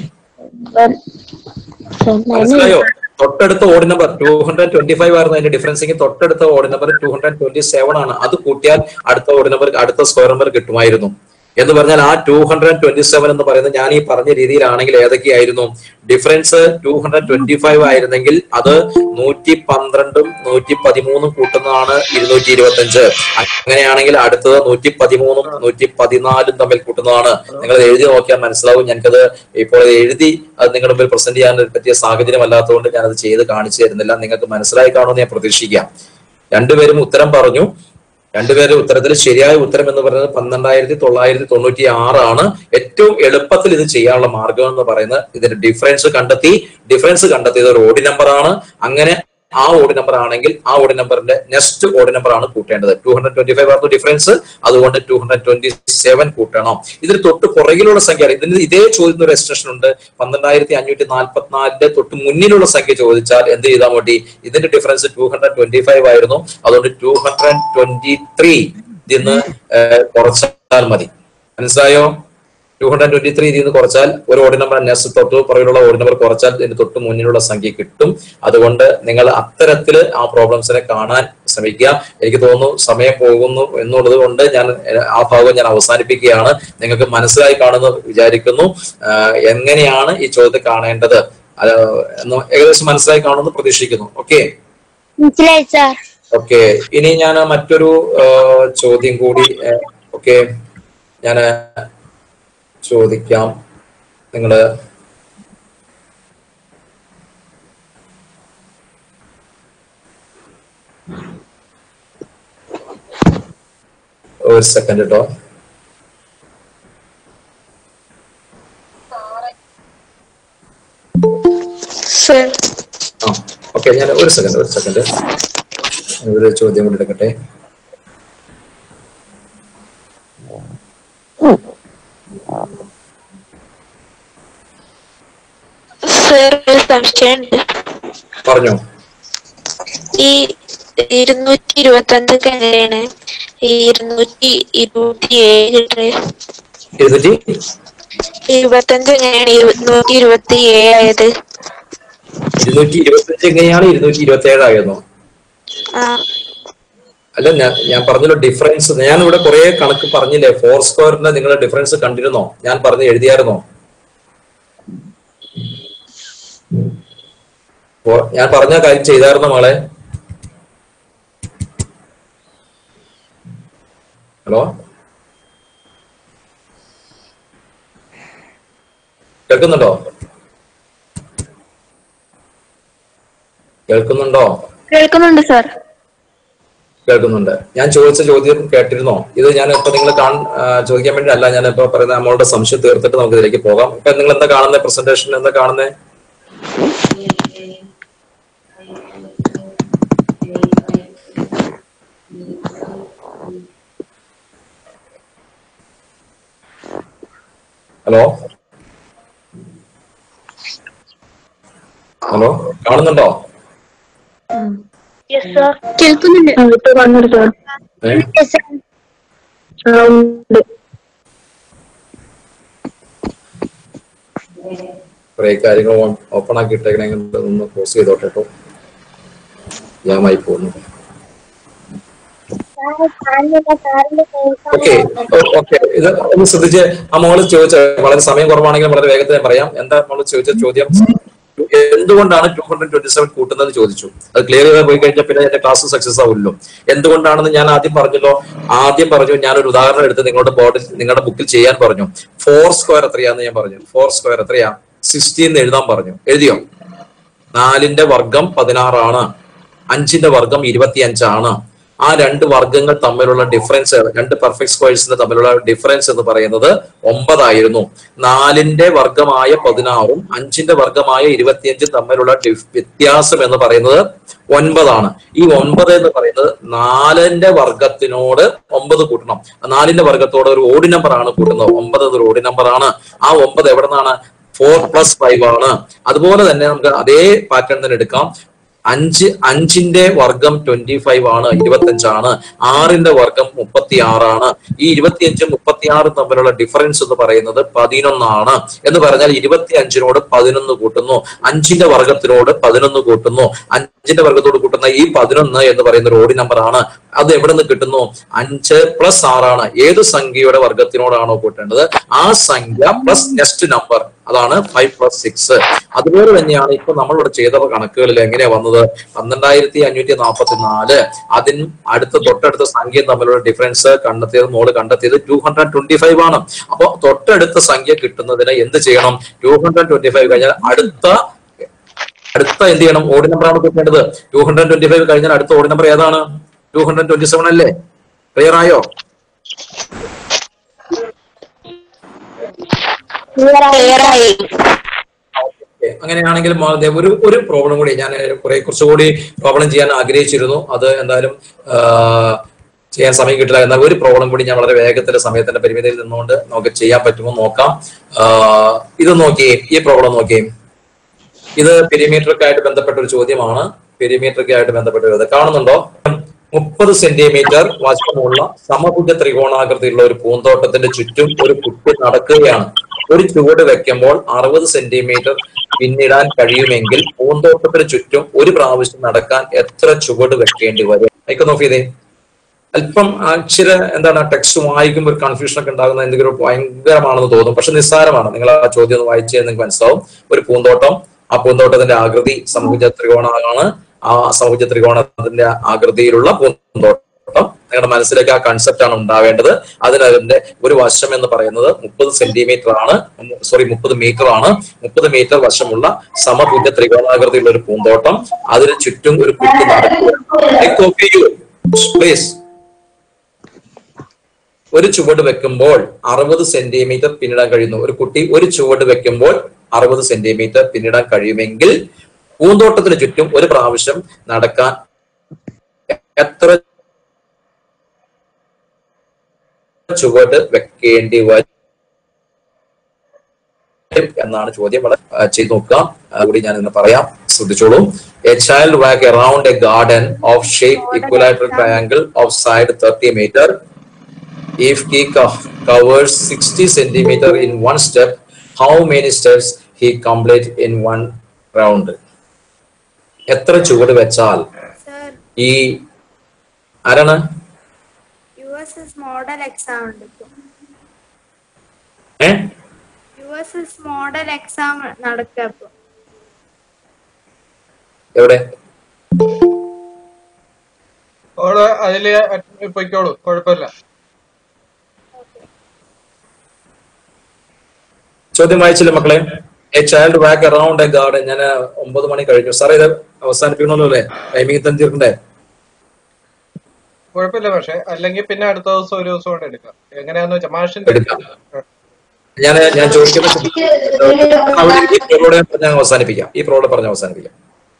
S3: മനസ്സിലായോ തൊട്ടടുത്ത odd number two hundred twenty five ആയിരുന്നു അതിന്റെ ഡിഫറൻസിങ് തൊട്ടടുത്ത odd number two hundred twenty seven ആണ് അത് കൂട്ടിയാൽ അടുത്ത ഓഡ് നമ്പർ അടുത്ത സ്ക്വയർ നമ്പർ കിട്ടുമായിരുന്നു എന്ന് പറഞ്ഞാൽ ആ ടു ഹൺഡ്രഡ് ട്വന്റി സെവൻ എന്ന് പറയുന്നത് ഞാൻ ഈ പറഞ്ഞ രീതിയിലാണെങ്കിൽ ഏതൊക്കെയായിരുന്നു difference two hundred twenty five ആയിരുന്നെങ്കിൽ അത് നൂറ്റി പന്ത്രണ്ടും നൂറ്റി പതിമൂന്നും കൂട്ടുന്നതാണ് ഇരുന്നൂറ്റി ഇരുപത്തി അഞ്ച് അങ്ങനെയാണെങ്കിൽ അടുത്തത് നൂറ്റി പതിമൂന്നും നൂറ്റി പതിനാലും തമ്മിൽ കൂട്ടുന്നതാണ് നിങ്ങൾ എഴുതി നോക്കിയാൽ മനസ്സിലാവും ഞങ്ങൾക്കത് ഇപ്പോൾ ഇത് എഴുതി അത് നിങ്ങളുടെ മുമ്പിൽ പ്രസന്റ് ചെയ്യാൻ പറ്റിയ സാഹചര്യം അല്ലാത്തതുകൊണ്ട് ഞാനത് ചെയ്ത് കാണിച്ചു തരുന്നില്ല നിങ്ങൾക്ക് മനസ്സിലായി കാണുമെന്ന് ഞാൻ പ്രതീക്ഷിക്കാം രണ്ടുപേരും ഉത്തരം പറഞ്ഞു രണ്ടുപേരുടെ ഉത്തരത്തിൽ ശരിയായ ഉത്തരം എന്ന് പറയുന്നത് പന്ത്രണ്ടായിരത്തി തൊള്ളായിരത്തി തൊണ്ണൂറ്റി ആറാണ് ഏറ്റവും എളുപ്പത്തിൽ ഇത് ചെയ്യാനുള്ള മാർഗം എന്ന് പറയുന്നത് ഇതിന്റെ ഡിഫറൻസ് കണ്ടെത്തി ഡിഫറൻസ് കണ്ടെത്തിയത് ഒരു ഓടി നമ്പർ ആണ് അങ്ങനെ ആ ഓടി നമ്പർ ആണെങ്കിൽ ആ ഓടി നമ്പറിന്റെ നെക്സ്റ്റ് ഓടി നമ്പർ ആണ് കൂട്ടേണ്ടത് ടു ഹൺഡ്രഡ് ട്വന്റി ഫൈവ് ആയിരുന്നു ഡിഫറൻസ് അതുകൊണ്ട് ടു ഹൺഡ്രഡ് ട്വന്റി സെവൻ കൂട്ടണം ഇതിന് തൊട്ട് പുറകിലുള്ള സംഖ്യ ഇതിന് ഇതേ ചോദ്യത്തിന് ഒരു എക്സ്റ്റൻഷൻ ഉണ്ട് പന്ത്രണ്ടായിരത്തി അഞ്ഞൂറ്റി നാൽപ്പത്തിനാലിന്റെ തൊട്ട് മുന്നിലുള്ള സംഖ്യ ചോദിച്ചാൽ എന്ത് ചെയ്താൽ മതി ഇതിന്റെ difference two hundred twenty five ആയിരുന്നു അതുകൊണ്ട് ടു ഹൺഡ്രഡ് ട്വന്റി ത്രീ ഇതിന്ന് കുറച്ചാൽ മതി മനസ്സിലായോ ടു ഹൺഡ്രഡ് ട്വന്റി ത്രീ ഇതിൽ നിന്ന് കുറച്ചാൽ ഒരു ഓടി നമ്പർ നെക്സ്റ്റ് തൊട്ട് പുറകിലുള്ള ഓടി നമ്പർ കുറച്ചാൽ ഇതിന് തൊട്ട് മുന്നിലുള്ള സംഖ്യ കിട്ടും അതുകൊണ്ട് നിങ്ങൾ അത്തരത്തിൽ ആ പ്രോബ്ലംസിനെ കാണാൻ ശ്രമിക്കുക എനിക്ക് തോന്നുന്നു സമയം പോകുന്നു എന്നുള്ളത് കൊണ്ട് ഞാൻ ഏഹ്, ആ ഭാഗം ഞാൻ അവസാനിപ്പിക്കുകയാണ് നിങ്ങൾക്ക് മനസ്സിലായി കാണുന്നു വിചാരിക്കുന്നു ആഹ്, എങ്ങനെയാണ് ഈ ചോദ്യത്തെ കാണേണ്ടത് അത് എന്ന് ഏകദേശം മനസ്സിലായി കാണുമെന്ന് പ്രതീക്ഷിക്കുന്നു ഓക്കെ
S1: മനസ്സിലായി സാർ
S3: ഓക്കെ ഇനി ഞാൻ മറ്റൊരു ആ, ചോദ്യം കൂടി ഓക്കെ ഞാൻ ചോദിക്കാം നിങ്ങള് ഒരു സെക്കൻഡ് കേട്ടോ
S4: സർ
S3: ആ ഓക്കെ ഞാൻ ഒരു സെക്കൻഡ് ഒരു സെക്കൻഡ് ഒരു ചോദ്യം കൂടി എടുക്കട്ടെ
S4: സർ ഒരു സംശയമുണ്ട്
S3: പറഞ്ഞോ
S4: ഈ ഇരുന്നൂറ്റി ഇരുപത്തി അഞ്ചൊക്കെ എങ്ങനെയാണ് ഈ ഇരുന്നൂറ്റി ഇരുപത്തി ഏഴ്
S3: ഇരുന്നൂറ്റി
S4: ഇരുപത്തഞ്ച് എങ്ങനെയാണ് ഇരുന്നൂറ്റി ഇരുപത്തി ഏഴായത്
S3: ഇരുന്നൂറ്റി ഇരുപത്തി എങ്ങനെയാണ് ഇരുന്നൂറ്റി ഇരുപത്തി ഏഴായിരുന്നു
S4: ആ
S3: അല്ല ഞാൻ ഞാൻ പറഞ്ഞല്ലോ ഡിഫറൻസ് ഞാൻ ഇവിടെ കുറെ കണക്ക് പറഞ്ഞില്ലേ ഫോർ സ്ക്വയറിന്റെ നിങ്ങൾ ഡിഫറൻസ് കണ്ടിരുന്നോ ഞാൻ പറഞ്ഞ് എഴുതിയായിരുന്നോ ഫോ- ഞാൻ പറഞ്ഞ കാര്യം ചെയ്തായിരുന്നോ മോളെ ഹലോ കേൾക്കുന്നുണ്ടോ കേൾക്കുന്നുണ്ടോ
S5: കേൾക്കുന്നുണ്ട് സാർ
S3: കേൾക്കുന്നുണ്ട് ഞാൻ ചോദിച്ച ചോദ്യം കേട്ടിരുന്നോ ഇത് ഞാൻ ഇപ്പൊ നിങ്ങൾ കാൺ ആ, ചോദിക്കാൻ വേണ്ടി അല്ല ഞാൻ ഇപ്പൊ പറയുന്ന നമ്മളുടെ സംശയം തീർത്തിട്ട് നമുക്ക് ഇതിലേക്ക് പോകാം ഇപ്പൊ നിങ്ങൾ എന്താ കാണുന്നത് പ്രസന്റേഷൻ എന്താ കാണുന്നത് ഹലോ ഹലോ കാണുന്നുണ്ടോ
S5: കേൾക്കുന്നുണ്ട് ഇപ്പൊ വന്നിട്ട് സാർ
S3: ഏഹ്
S5: ആ, ഉണ്ട്
S3: കുറെ കാര്യങ്ങൾ ഓപ്പൺ ആക്കി ഇട്ടേക്കണെങ്കിൽ ഒന്ന് ക്ലോസ് ചെയ്തോട്ടെ കേട്ടോ ജാമായി പോകുന്നു ഓക്കെ ഓക്കെ ഇത് ഒന്ന് ശ്രദ്ധിച്ച് ആ മോള് ചോദിച്ച വളരെ സമയം കുറവാണെങ്കിൽ വളരെ വേഗത്തിൽ ഞാൻ പറയാം എന്താ മോള് ചോദിച്ച ചോദ്യം എന്തുകൊണ്ടാണ് ടു ഹൺഡ്രഡ് ട്വന്റി സെവൻ കൂട്ടുന്നത് ചോദിച്ചു അത് ക്ലിയർ ചെയ്ത് പോയി കഴിഞ്ഞാൽ പിന്നെ എന്റെ ക്ലാസ് സക്സസ് ആവില്ലല്ലോ എന്തുകൊണ്ടാണെന്ന് ഞാൻ ആദ്യം പറഞ്ഞല്ലോ ആദ്യം പറഞ്ഞു ഞാനൊരു ഉദാഹരണം എടുത്ത് നിങ്ങളുടെ ബോർഡിൽ നിങ്ങളുടെ ബുക്കിൽ ചെയ്യാൻ പറഞ്ഞു ഫോർ സ്ക്വയർ എത്രയാന്ന് ഞാൻ പറഞ്ഞു ഫോർ സ്ക്വയർ എത്രയാ സിക്സ്റ്റീൻ എന്ന് എഴുതാൻ പറഞ്ഞു എഴുതിയോ നാലിന്റെ വർഗം പതിനാറാണ് അഞ്ചിന്റെ വർഗം ഇരുപത്തിയഞ്ചാണ് ആ രണ്ട് വർഗങ്ങൾ തമ്മിലുള്ള ഡിഫറൻസ് രണ്ട് പെർഫെക്റ്റ് സ്ക്വയർസിന്റെ തമ്മിലുള്ള ഡിഫറൻസ് എന്ന് പറയുന്നത് ഒമ്പതായിരുന്നു നാലിന്റെ വർഗമായ പതിനാറും അഞ്ചിന്റെ വർഗമായ ഇരുപത്തിയഞ്ചും തമ്മിലുള്ള ഡിഫ്- വ്യത്യാസം എന്ന് പറയുന്നത് ഒൻപതാണ് ഈ ഒൻപത് എന്ന് പറയുന്നത് നാലിന്റെ വർഗത്തിനോട് ഒമ്പത് കൂട്ടണം നാലിന്റെ വർഗത്തോട് ഒരു ഓടി നമ്പർ ആണ് കൂട്ടുന്നത് ഒമ്പത് ഒരു ഓടി നമ്പർ ആണ് ആ ഒമ്പത് എവിടെ നിന്നാണ് ഫോർ പ്ലസ് ഫൈവ് ആണ് അതുപോലെ തന്നെ നമുക്ക് അതേ പാറ്റേൺ തന്നെ എടുക്കാം അഞ്ച് അഞ്ചിന്റെ വർഗം ട്വന്റി ഫൈവ് ആണ് ഇരുപത്തഞ്ചാണ് ആറിന്റെ വർഗം മുപ്പത്തി ആറാണ് ഈ ഇരുപത്തിയഞ്ചും മുപ്പത്തി ആറും തമ്മിലുള്ള ഡിഫറൻസ് എന്ന് പറയുന്നത് പതിനൊന്നാണ് എന്ന് പറഞ്ഞാൽ ഇരുപത്തി അഞ്ചിനോട് പതിനൊന്ന് കൂട്ടുന്നു അഞ്ചിന്റെ വർഗത്തിനോട് പതിനൊന്ന് കൂട്ടുന്നു അഞ്ചിന്റെ വർഗത്തോട് കൂട്ടുന്ന ഈ പതിനൊന്ന് എന്ന് പറയുന്ന ഒരു ഓടി നമ്പർ ആണ് അത് എവിടെ നിന്ന് കിട്ടുന്നു അഞ്ച് പ്ലസ് ആറാണ് ഏത് സംഖ്യയുടെ വർഗത്തിനോടാണോ കൂട്ടേണ്ടത് ആ സംഖ്യ പ്ലസ് നെക്സ്റ്റ് നമ്പർ അതാണ് ഫൈവ് പ്ലസ് സിക്സ് അതുപോലെ തന്നെയാണ് ഇപ്പൊ നമ്മളിവിടെ ചെയ്ത കണക്കുകളിൽ എങ്ങനെയാ വന്നത് പന്ത്രണ്ടായിരത്തി അഞ്ഞൂറ്റി നാൽപ്പത്തി നാല് അതിന് അടുത്ത തൊട്ടടുത്ത സംഖ്യയും തമ്മിലുള്ള ഡിഫറൻസ് കണ്ടെത്തിയത് മോള് കണ്ടെത്തിയത് ടു ഹൺഡ്രഡ് ട്വന്റി ഫൈവ് ആണ് അപ്പൊ തൊട്ടടുത്ത സംഖ്യ കിട്ടുന്നതിന് എന്ത് ചെയ്യണം ടു ഹൺഡ്രഡ് ട്വന്റി ഫൈവ് കഴിഞ്ഞാൽ അടുത്ത അടുത്ത എന്ത് ചെയ്യണം ഓടി നമ്പർ ആണ് കിട്ടേണ്ടത് ടു ഹൺഡ്രഡ് ട്വന്റി ഫൈവ് കഴിഞ്ഞാൽ അടുത്ത ഓടി നമ്പർ ഏതാണ് ടു ഹൺഡ്രഡ് ട്വന്റി സെവൻ അല്ലേ ക്ലിയർ ആയോ
S4: ക്ലിയറായി
S3: Okay. അങ്ങനെയാണെങ്കിൽ മ- ദേ ഒരു ഒരു പ്രോബ്ലം കൂടി ഞാൻ കുറെ കുറച്ചുകൂടി പ്രോബ്ലം ചെയ്യാൻ ആഗ്രഹിച്ചിരുന്നു അത് എന്തായാലും ആ, ചെയ്യാൻ സമയം കിട്ടില്ല എന്നാൽ ഒരു പ്രോബ്ലം കൂടി ഞാൻ വളരെ വേഗത്തിൽ സമയത്തിന്റെ പരിമിതിയിൽ നിന്നുകൊണ്ട് നമുക്ക് ചെയ്യാൻ പറ്റുമോ നോക്കാം ആ, ഇത് നോക്കി ഈ പ്രോബ്ലം നോക്കി ഇത് പെരിമീറ്ററൊക്കെ ആയിട്ട് ബന്ധപ്പെട്ട ഒരു ചോദ്യമാണ് പെരിമീറ്ററൊക്കെ ആയിട്ട് ബന്ധപ്പെട്ട ഒരു ഇത് കാണുന്നുണ്ടോ മുപ്പത് സെന്റിമീറ്റർ വശമുള്ള സമഭുജ ത്രികോണാകൃതിയിലുള്ള ഒരു പൂന്തോട്ടത്തിന്റെ ചുറ്റും ഒരു കുട്ടി നടക്കുകയാണ് ഒരു ചുവട് വെക്കുമ്പോൾ അറുപത് സെന്റിമീറ്റർ പിന്നിടാൻ കഴിയുമെങ്കിൽ പൂന്തോട്ടത്തിന് ചുറ്റും ഒരു പ്രാവശ്യം നടക്കാൻ എത്ര ചുവട് വെക്കേണ്ടി വരും അയക്ക് നോക്കിയതേ അല്പം അക്ഷര എന്താണ് ടെക്സ്റ്റ് വായിക്കുമ്പോൾ ഒരു കൺഫ്യൂഷൻ ഒക്കെ ഉണ്ടാകുന്ന എന്തെങ്കിലും ഒരു ഭയങ്കരമാണെന്ന് തോന്നും പക്ഷെ നിസ്സാരമാണ് നിങ്ങൾ ആ ചോദ്യം ഒന്ന് വായിച്ചു നിങ്ങൾക്ക് മനസ്സിലാവും ഒരു പൂന്തോട്ടം ആ പൂന്തോട്ടത്തിന്റെ ആകൃതി സമഭുജ ത്രികോണമാണ് ആ സമഭുജ ത്രികോണത്തിന്റെ ആകൃതിയിലുള്ള പൂന്തോട്ടം നിങ്ങളുടെ മനസ്സിലേക്ക് ആ കൺസെപ്റ്റ് ആണ് ഉണ്ടാവേണ്ടത് അതിനതിന്റെ ഒരു വശം എന്ന് പറയുന്നത് മുപ്പത് സെന്റിമീറ്റർ ആണ് സോറി മുപ്പത് മീറ്റർ ആണ് മുപ്പത് മീറ്റർ വശമുള്ള സമഭുജ ത്രികോണാകൃതിയുള്ള ഒരു പൂന്തോട്ടം അതിന് ചുറ്റും ഒരു കുട്ടി നടക്കുക പ്ലീസ് ഒരു ചുവട് വെക്കുമ്പോൾ അറുപത് സെന്റിമീറ്റർ പിന്നിടാൻ കഴിയുന്നു ഒരു കുട്ടി ഒരു ചുവട് വെക്കുമ്പോൾ അറുപത് സെന്റിമീറ്റർ പിന്നിടാൻ കഴിയുമെങ്കിൽ പൂന്തോട്ടത്തിന് ചുറ്റും ഒരു പ്രാവശ്യം നടക്കാൻ എത്ര ചുവട് വെക്കേണ്ടി വരും എന്നാണ് ചോദ്യം വളരെ ആ, ചെയ്ത് നോക്കുക അതുകൂടി ഞാൻ ഇന്ന് പറയാം ശ്രദ്ധിച്ചോളൂ a child walk around a garden of shape equilateral triangle of side thirty metre if he co- covers 60 centimeter in one step, how many steps he complete in one round? എത്ര ചുവട് വെച്ചാൽ
S7: സർ
S3: ഈ ആരാണ്
S7: U S S model exam ഉണ്ട് ഇപ്പൊ
S3: ഏ
S7: U S S model exam നടക്കുക ഇപ്പൊ
S3: എവിടെ
S2: അവള് അതില് അറ്റ് പൊയ്ക്കോളൂ കുഴപ്പമില്ല
S3: ചോദ്യം വായിച്ചില്ല മക്കളെ a child walk around a garden ഞാൻ ഒമ്പത് മണി കഴിഞ്ഞു സാറേ ഇത് അവസാനിപ്പിക്കണമല്ലോ അല്ലേ ടൈമിംഗ് തന്നെ തീർക്കണ്ടേ
S2: കുഴപ്പമില്ല പക്ഷെ അല്ലെങ്കിൽ പിന്നെ അടുത്ത ദിവസം ഒരു ദിവസം കൊണ്ട് എടുക്കാം എങ്ങനെയാന്ന് വെച്ചാൽ മാഷിന്റെ
S3: എടുക്കാം ഞാൻ ഞാൻ ചോദിക്കുന്ന അവിടെ ഈ പ്രോബ്ലം പറഞ്ഞ് അവസാനിപ്പിക്കാം ഈ പ്രോബ്ലം പറഞ്ഞ് അവസാനിപ്പിക്കാം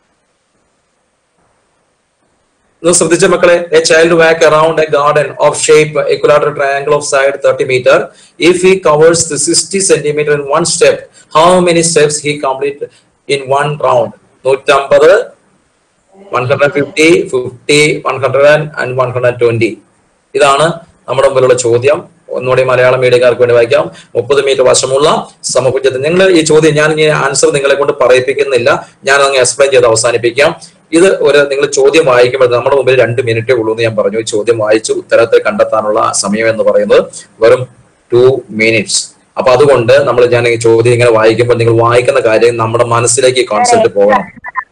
S3: ഇത് ശ്രദ്ധിച്ച മക്കളെ a child walk around a garden of shape equilateral triangle of side 30 meter if he covers the 60 centimeter in one step how many steps he complete in one round നൂറ്റമ്പത് one hundred fifty fifty one hundred and one hundred twenty ഇതാണ് നമ്മുടെ മുമ്പിലുള്ള ചോദ്യം ഒന്നുകൂടി മലയാളം മീഡിയക്കാർക്ക് വേണ്ടി വായിക്കാം മുപ്പത് മീറ്റർ വശമുള്ള സമഭുജത്തിൽ നിങ്ങൾ ഈ ചോദ്യം ഞാൻ ഇനി ആൻസർ നിങ്ങളെ കൊണ്ട് പറയിപ്പിക്കുന്നില്ല ഞാൻ അങ്ങ് എക്സ്പ്ലെയിൻ ചെയ്ത് അവസാനിപ്പിക്കാം ഇത് ഒരു നിങ്ങൾ ചോദ്യം വായിക്കുമ്പോൾ നമ്മുടെ മുമ്പിൽ രണ്ട് മിനിറ്റേ ഉള്ളൂ എന്ന് ഞാൻ പറഞ്ഞു ഈ ചോദ്യം വായിച്ച് ഉത്തരത്തെ കണ്ടെത്താനുള്ള സമയം എന്ന് പറയുന്നത് വെറും ടു മിനിറ്റ്സ് അപ്പൊ അതുകൊണ്ട് നമ്മൾ ഞാൻ ഈ ചോദ്യം ഇങ്ങനെ വായിക്കുമ്പോൾ നിങ്ങൾ വായിക്കുന്ന കാര്യം നമ്മുടെ മനസ്സിലേക്ക് കോൺസെപ്റ്റ് പോകണം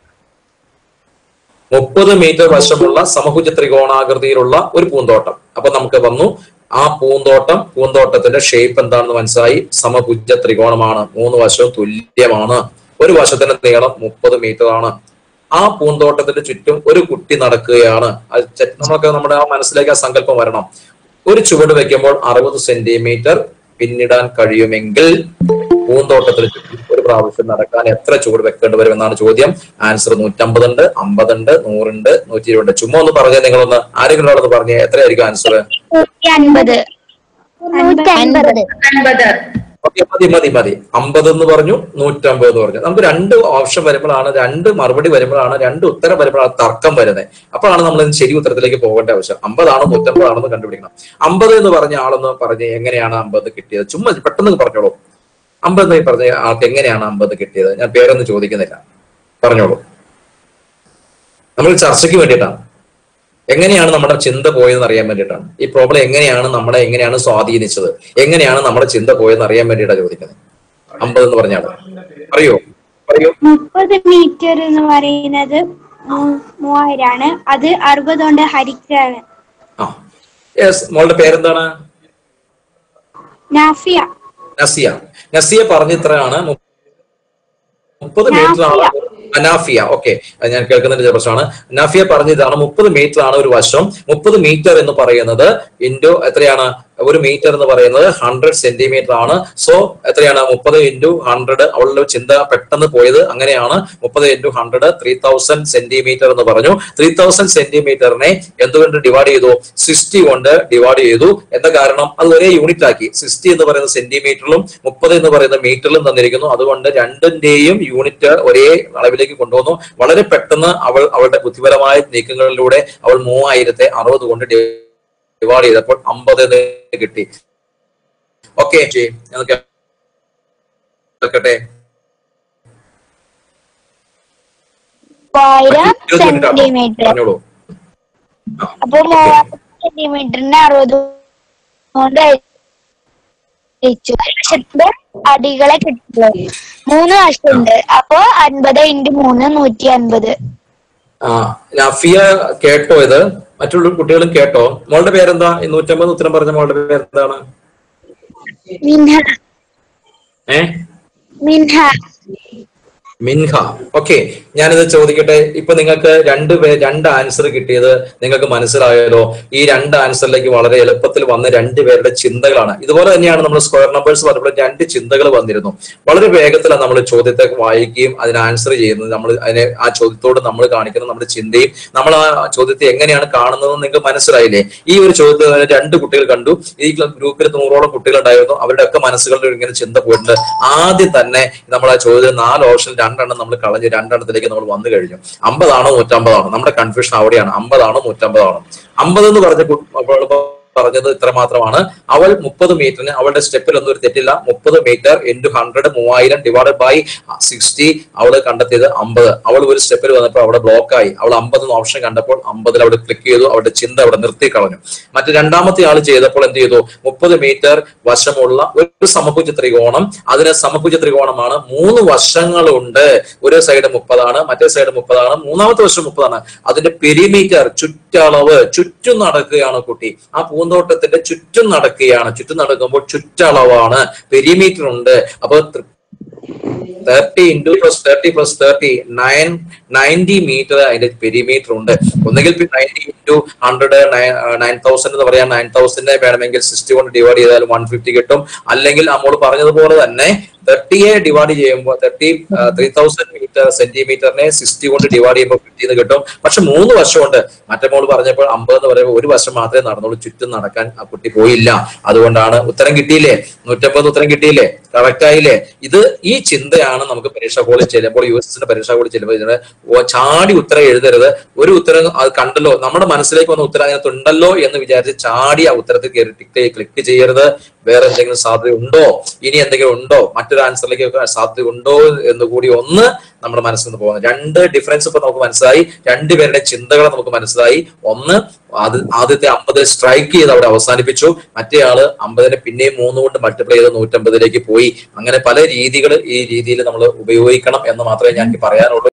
S3: മുപ്പത് മീറ്റർ വശമുള്ള സമഭുജ ത്രികോണാകൃതിയിലുള്ള ഒരു പൂന്തോട്ടം അപ്പൊ നമുക്ക് വന്നു ആ പൂന്തോട്ടം പൂന്തോട്ടത്തിന്റെ ഷേപ്പ് എന്താണെന്ന് മനസ്സിലായി സമഭുജ ത്രികോണമാണ് മൂന്ന് വശവും തുല്യമാണ് ഒരു വശത്തിന്റെ നീളം മുപ്പത് മീറ്റർ ആണ് ആ പൂന്തോട്ടത്തിന്റെ ചുറ്റും ഒരു കുട്ടി നടക്കുകയാണ് അത് ചെ- നമുക്ക് നമ്മുടെ ആ മനസ്സിലേക്ക് ആ സങ്കല്പം വരണം ഒരു ചുവട് വെക്കുമ്പോൾ അറുപത് സെന്റിമീറ്റർ പിന്നിടാൻ കഴിയുമെങ്കിൽ പൂന്തോട്ടത്തിന് ചുറ്റും ഒരു പ്രാവശ്യം നടക്കാൻ എത്ര ചുവട് വെക്കേണ്ടി വരും എന്നാണ് ചോദ്യം ആൻസർ നൂറ്റമ്പതുണ്ട് അമ്പതുണ്ട് നൂറുണ്ട് നൂറ്റി ഇരുപത് ചുമ്മാ ഒന്ന് പറഞ്ഞേ നിങ്ങളൊന്ന് ആരെങ്കിലും ഒരാളൊന്ന് പറഞ്ഞേ എത്രയായിരിക്കും ആൻസർ
S1: നൂറ്റി അൻപത് നൂറ്റി അൻപത്
S6: അൻപത്
S3: ഓക്കെ മതി മതി മതി അമ്പത് എന്ന് പറഞ്ഞു നൂറ്റമ്പത് എന്ന് പറഞ്ഞു നമുക്ക് രണ്ട് ഓപ്ഷൻ വരുമ്പോഴാണ് രണ്ട് മറുപടി വരുമ്പോഴാണ് രണ്ട് ഉത്തരം വരുമ്പോഴാണ് തർക്കം വരുന്നത് അപ്പോഴാണ് നമ്മൾ ഇതിന് ശരി ഉത്തരത്തിലേക്ക് പോകേണ്ട ആവശ്യം അമ്പതാണോ നൂറ്റമ്പതാണോ എന്ന് കണ്ടുപിടിക്കണം അമ്പത് എന്ന് പറഞ്ഞ ആളൊന്ന് പറഞ്ഞ് എങ്ങനെയാണ് അമ്പത് കിട്ടിയത് ചുമ്മാ പെട്ടെന്ന് പറഞ്ഞോളൂ അമ്പത് എന്ന് പറഞ്ഞ ആൾക്ക് എങ്ങനെയാണ് അമ്പത് കിട്ടിയത് ഞാൻ പേരൊന്നും ചോദിക്കുന്നില്ല പറഞ്ഞോളൂ നമ്മൾ ചർച്ചയ്ക്ക് വേണ്ടിയിട്ടാണ് എങ്ങനെയാണ് നമ്മുടെ ചിന്ത പോയതെന്ന് അറിയാൻ വേണ്ടിയിട്ടാണ് ഈ പ്രോബ്ലം എങ്ങനെയാണ് നമ്മളെ എങ്ങനെയാണ് സ്വാധീനിച്ചത് എങ്ങനെയാണ് നമ്മുടെ ചിന്ത പോയതെന്ന് അറിയാൻ വേണ്ടിയിട്ടാണ് ചോദിക്കുന്നത് അമ്പത് എന്ന് പറഞ്ഞാൽ അറിയോ പറയൂ
S8: മുപ്പത് മീറ്റർ എന്ന് പറയുന്നത് മൂ- മൂവായിരാണ് അത് അറുപത് കൊണ്ട് ഹരിക്കാണ്
S3: ആ യെസ് മോളുടെ പേരെന്താണ്
S8: നാഫിയ
S3: നസിയ നസിയ പറഞ്ഞ ഇത്രയാണ് മു- മുപ്പത് മീറ്റർ ആണ് അനാഫിയ ഓക്കെ ഞാൻ കേൾക്കുന്നതിന്റെ പ്രശ്നമാണ് നാഫിയ പറഞ്ഞ ഇതാണ് മുപ്പത് മീറ്റർ ആണ് ഒരു വശം മുപ്പത് മീറ്റർ എന്ന് പറയുന്നത് ഇൻറ്റു എത്രയാണ് ഒരു മീറ്റർ എന്ന് പറയുന്നത് ഹൺഡ്രഡ് സെന്റിമീറ്റർ ആണ് സോ എത്രയാണ് മുപ്പത് ഇൻറ്റു ഹൺഡ്രഡ് അവളുടെ ചിന്ത പെട്ടെന്ന് പോയത് അങ്ങനെയാണ് മുപ്പത് into hundred three thousand centimetre എന്ന് പറഞ്ഞു ത്രീ തൗസൻഡ് സെന്റിമീറ്ററിനെ എന്തുകൊണ്ട് ഡിവൈഡ് ചെയ്തു സിക്സ്റ്റി കൊണ്ട് ഡിവൈഡ് ചെയ്തു എന്താ കാരണം അത് ഒരേ യൂണിറ്റ് ആക്കി സിക്സ്റ്റി എന്ന് പറയുന്ന സെന്റിമീറ്ററിലും മുപ്പത് എന്ന് പറയുന്ന മീറ്ററിലും തന്നിരിക്കുന്നു അതുകൊണ്ട് രണ്ടിന്റെയും യൂണിറ്റ് ഒരേ അളവിലേക്ക് കൊണ്ടുവന്നു വളരെ പെട്ടെന്ന് അവൾ അവളുടെ ബുദ്ധിപരമായ നീക്കങ്ങളിലൂടെ അവൾ മൂവായിരത്തെ അറുപത് കൊണ്ട് ഡിവൈഡ് ചെയ്തപ്പോൾ അമ്പത് എന്ന് കിട്ടി ഓക്കെ ഞങ്ങൾക്ക് കേൾക്കട്ടെ
S1: മൂവായിരം
S3: ഇരുപത് മിനിറ്റ് ആണോ?
S1: സെന്റിമീറ്റർ
S3: പറഞ്ഞോളൂ
S1: അപ്പൊ മൂവായിരം സെന്റിമീറ്ററിന് അറുപത് കൊണ്ട് ഹരിച്ചു. ഒരു വശത്തിന്റെ അടികളെ കിട്ടുള്ളൂ മൂന്ന് വശമുണ്ട് അപ്പൊ അൻപത് ഇൻറ്റു മൂന്ന് നൂറ്റി അൻപത്
S3: ആ നഫിയ കേട്ടോ ഇത് മറ്റുള്ള കുട്ടികളും കേട്ടോ മോളുടെ പേരെന്താ ഈ നൂറ്റമ്പത് ഉത്തരം പറഞ്ഞ മോളുടെ പേരെന്താണ്
S1: മിൻഹ
S3: ഏ
S1: മിൻഹ
S3: മിൻഹ ഓക്കെ ഞാനിത് ചോദിക്കട്ടെ ഇപ്പൊ നിങ്ങൾക്ക് രണ്ട് പേ രണ്ട് ആൻസർ കിട്ടിയത് നിങ്ങൾക്ക് മനസ്സിലായല്ലോ ഈ രണ്ട് ആൻസറിലേക്ക് വളരെ എളുപ്പത്തിൽ വന്ന രണ്ടുപേരുടെ ചിന്തകളാണ് ഇതുപോലെ തന്നെയാണ് നമ്മൾ സ്ക്വയർ നമ്പേഴ്സ് പറഞ്ഞപ്പോൾ രണ്ട് ചിന്തകൾ വന്നിരുന്നു വളരെ വേഗത്തിലാണ് നമ്മൾ ചോദ്യത്തെ വായിക്കുകയും അതിന് ആൻസർ ചെയ്യുന്നത് നമ്മൾ അതിനെ ആ ചോദ്യത്തോട് നമ്മൾ കാണിക്കുന്ന നമ്മുടെ ചിന്തയും നമ്മൾ ആ ചോദ്യത്തെ എങ്ങനെയാണ് കാണുന്നതെന്ന് നിങ്ങൾക്ക് മനസ്സിലായില്ലേ ഈ ഒരു ചോദ്യത്തിൽ തന്നെ രണ്ട് കുട്ടികൾ കണ്ടു ഈ ഗ്രൂപ്പിൽ നൂറോളം കുട്ടികളുണ്ടായിരുന്നു അവരുടെ ഒക്കെ മനസ്സുകളിൽ ഇങ്ങനെ ചിന്ത പോയിട്ടുണ്ട് ആദ്യം തന്നെ നമ്മൾ ആ ചോദ്യം നാല് ഓപ്ഷൻ രണ്ടെണ്ണം നമ്മൾ കളഞ്ഞ് രണ്ടെണ്ണത്തിലേക്ക് നമ്മൾ വന്നു കഴിഞ്ഞു അമ്പതാണോ നൂറ്റമ്പതാണോ നമ്മുടെ കൺഫ്യൂഷൻ അവിടെയാണ് അമ്പതാണോ നൂറ്റമ്പതാണോ അമ്പത് എന്ന് പറഞ്ഞ കു- അവൾ പറഞ്ഞത് ഇത്ര മാത്രമാണ് അവൾ മുപ്പത് മീറ്ററിന് അവളുടെ സ്റ്റെപ്പിൽ ഒന്നും ഒരു തെറ്റില്ല മുപ്പത് മീറ്റർ ഇൻറ്റു ഹൺഡ്രഡ് മൂവായിരം ഡിവൈഡ് ബൈ സിക്സ്റ്റി അവൾ കണ്ടെത്തിയത് അമ്പത് അവൾ ഒരു സ്റ്റെപ്പിൽ വന്നപ്പോൾ അവിടെ ബ്ലോക്ക് ആയി അവൾ അമ്പത് ഓപ്ഷൻ കണ്ടപ്പോൾ അമ്പതിൽ അവിടെ ക്ലിക്ക് ചെയ്തു അവളുടെ ചിന്ത അവിടെ നിർത്തി കളഞ്ഞു മറ്റു രണ്ടാമത്തെ ആൾ ചെയ്തപ്പോൾ എന്ത് ചെയ്തു മുപ്പത് മീറ്റർ വശമുള്ള ഒരു സമഭുജ ത്രികോണം അതിന് സമഭുജ ത്രികോണമാണ് മൂന്ന് വശങ്ങളുണ്ട് ഒരു സൈഡ് മുപ്പതാണ് മറ്റേ സൈഡ് മുപ്പതാണ് മൂന്നാമത്തെ വശം മുപ്പതാണ് അതിന്റെ പെരിമീറ്റർ ചുറ്റളവ് ചുറ്റും നടക്കുകയാണ് കുട്ടി ആ പൂന്തോട്ടത്തിന്റെ ചുറ്റും നടക്കുകയാണ് ചുറ്റും നടക്കുമ്പോൾ ചുറ്റളവാണ് പെരിമീറ്റർ ഉണ്ട് അപ്പൊ thirty into plus thirty plus thirty nine ninety metre അതിന്റെ പെരിമീറ്റർ ഉണ്ട് ഒന്നുകിൽ ninety into hundred nine thousand എന്ന് പറയാം നയൻ തൗസൻഡ് വേണമെങ്കിൽ സിക്സ്റ്റി കൊണ്ട് ഡിവൈഡ് ചെയ്താൽ വൺ ഫിഫ്റ്റി കിട്ടും അല്ലെങ്കിൽ നമ്മൾ പറഞ്ഞതുപോലെ തന്നെ തേർട്ടിയെ ഡിവൈഡ് ചെയ്യുമ്പോൾ തേർട്ടി ത്രീ തൗസൻഡ് മീറ്റർ സെന്റിമീറ്ററിനെ സിക്സ്റ്റി കൊണ്ട് ഡിവൈഡ് ചെയ്യുമ്പോൾ ഫിഫ്റ്റി കിട്ടും പക്ഷെ മൂന്ന് വർഷമുണ്ട് മറ്റേ മോള് പറഞ്ഞപ്പോൾ അമ്പത് എന്ന് പറയുമ്പോൾ ഒരു വർഷം മാത്രമേ നടന്നുള്ളൂ ചുറ്റും നടക്കാൻ ആ കുട്ടി പോയില്ല അതുകൊണ്ടാണ് ഉത്തരം കിട്ടിയില്ലേ നൂറ്റമ്പത് ഉത്തരം കിട്ടിയില്ലേ കറക്റ്റ് ആയില്ലേ ഇത് ഈ ചിന്തയാണ് നമുക്ക് പരീക്ഷാ ഹോളിൽ ചെല്ലുമ്പോൾ യു എസ് എസിന്റെ പരീക്ഷാ ഹോളിൽ ചെല്ലുമ്പോൾ ഇതിന് ഓ- ചാടി ഉത്തരം എഴുതരുത് ഒരു ഉത്തരം അത് കണ്ടല്ലോ നമ്മുടെ മനസ്സിലേക്ക് വന്ന ഉത്തരം അതിനകത്ത് ഉണ്ടല്ലോ എന്ന് വിചാരിച്ച് ചാടി ആ ഉത്തരത്തിൽ കയറി ടിക്ക് ക്ലിക്ക് ചെയ്യരുത് വേറെ എന്തെങ്കിലും സാധ്യത ഉണ്ടോ ഇനി എന്തെങ്കിലും ഉണ്ടോ മറ്റു മറ്റൊരു ആൻസറിലേക്ക് വെക്കാൻ സാധ്യത ഉണ്ടോ എന്ന് കൂടി ഒന്ന് നമ്മുടെ മനസ്സിൽ നിന്ന് പോകുന്നത് രണ്ട് ഡിഫറൻസ് ഇപ്പൊ നമുക്ക് മനസ്സിലായി രണ്ടുപേരുടെ ചിന്തകൾ നമുക്ക് മനസ്സിലായി ഒന്ന് അത് ആദ്യത്തെ അമ്പതിൽ സ്ട്രൈക്ക് ചെയ്ത് അവിടെ അവസാനിപ്പിച്ചു മറ്റേ ആള് അമ്പതിനെ പിന്നെയും മൂന്ന് കൊണ്ട് മൾട്ടിപ്ലൈ ചെയ്ത് നൂറ്റമ്പതിലേക്ക് പോയി അങ്ങനെ പല രീതികൾ ഈ രീതിയിൽ നമ്മൾ ഉപയോഗിക്കണം എന്ന് മാത്രമേ ഞാൻ പറയാനുള്ളൂ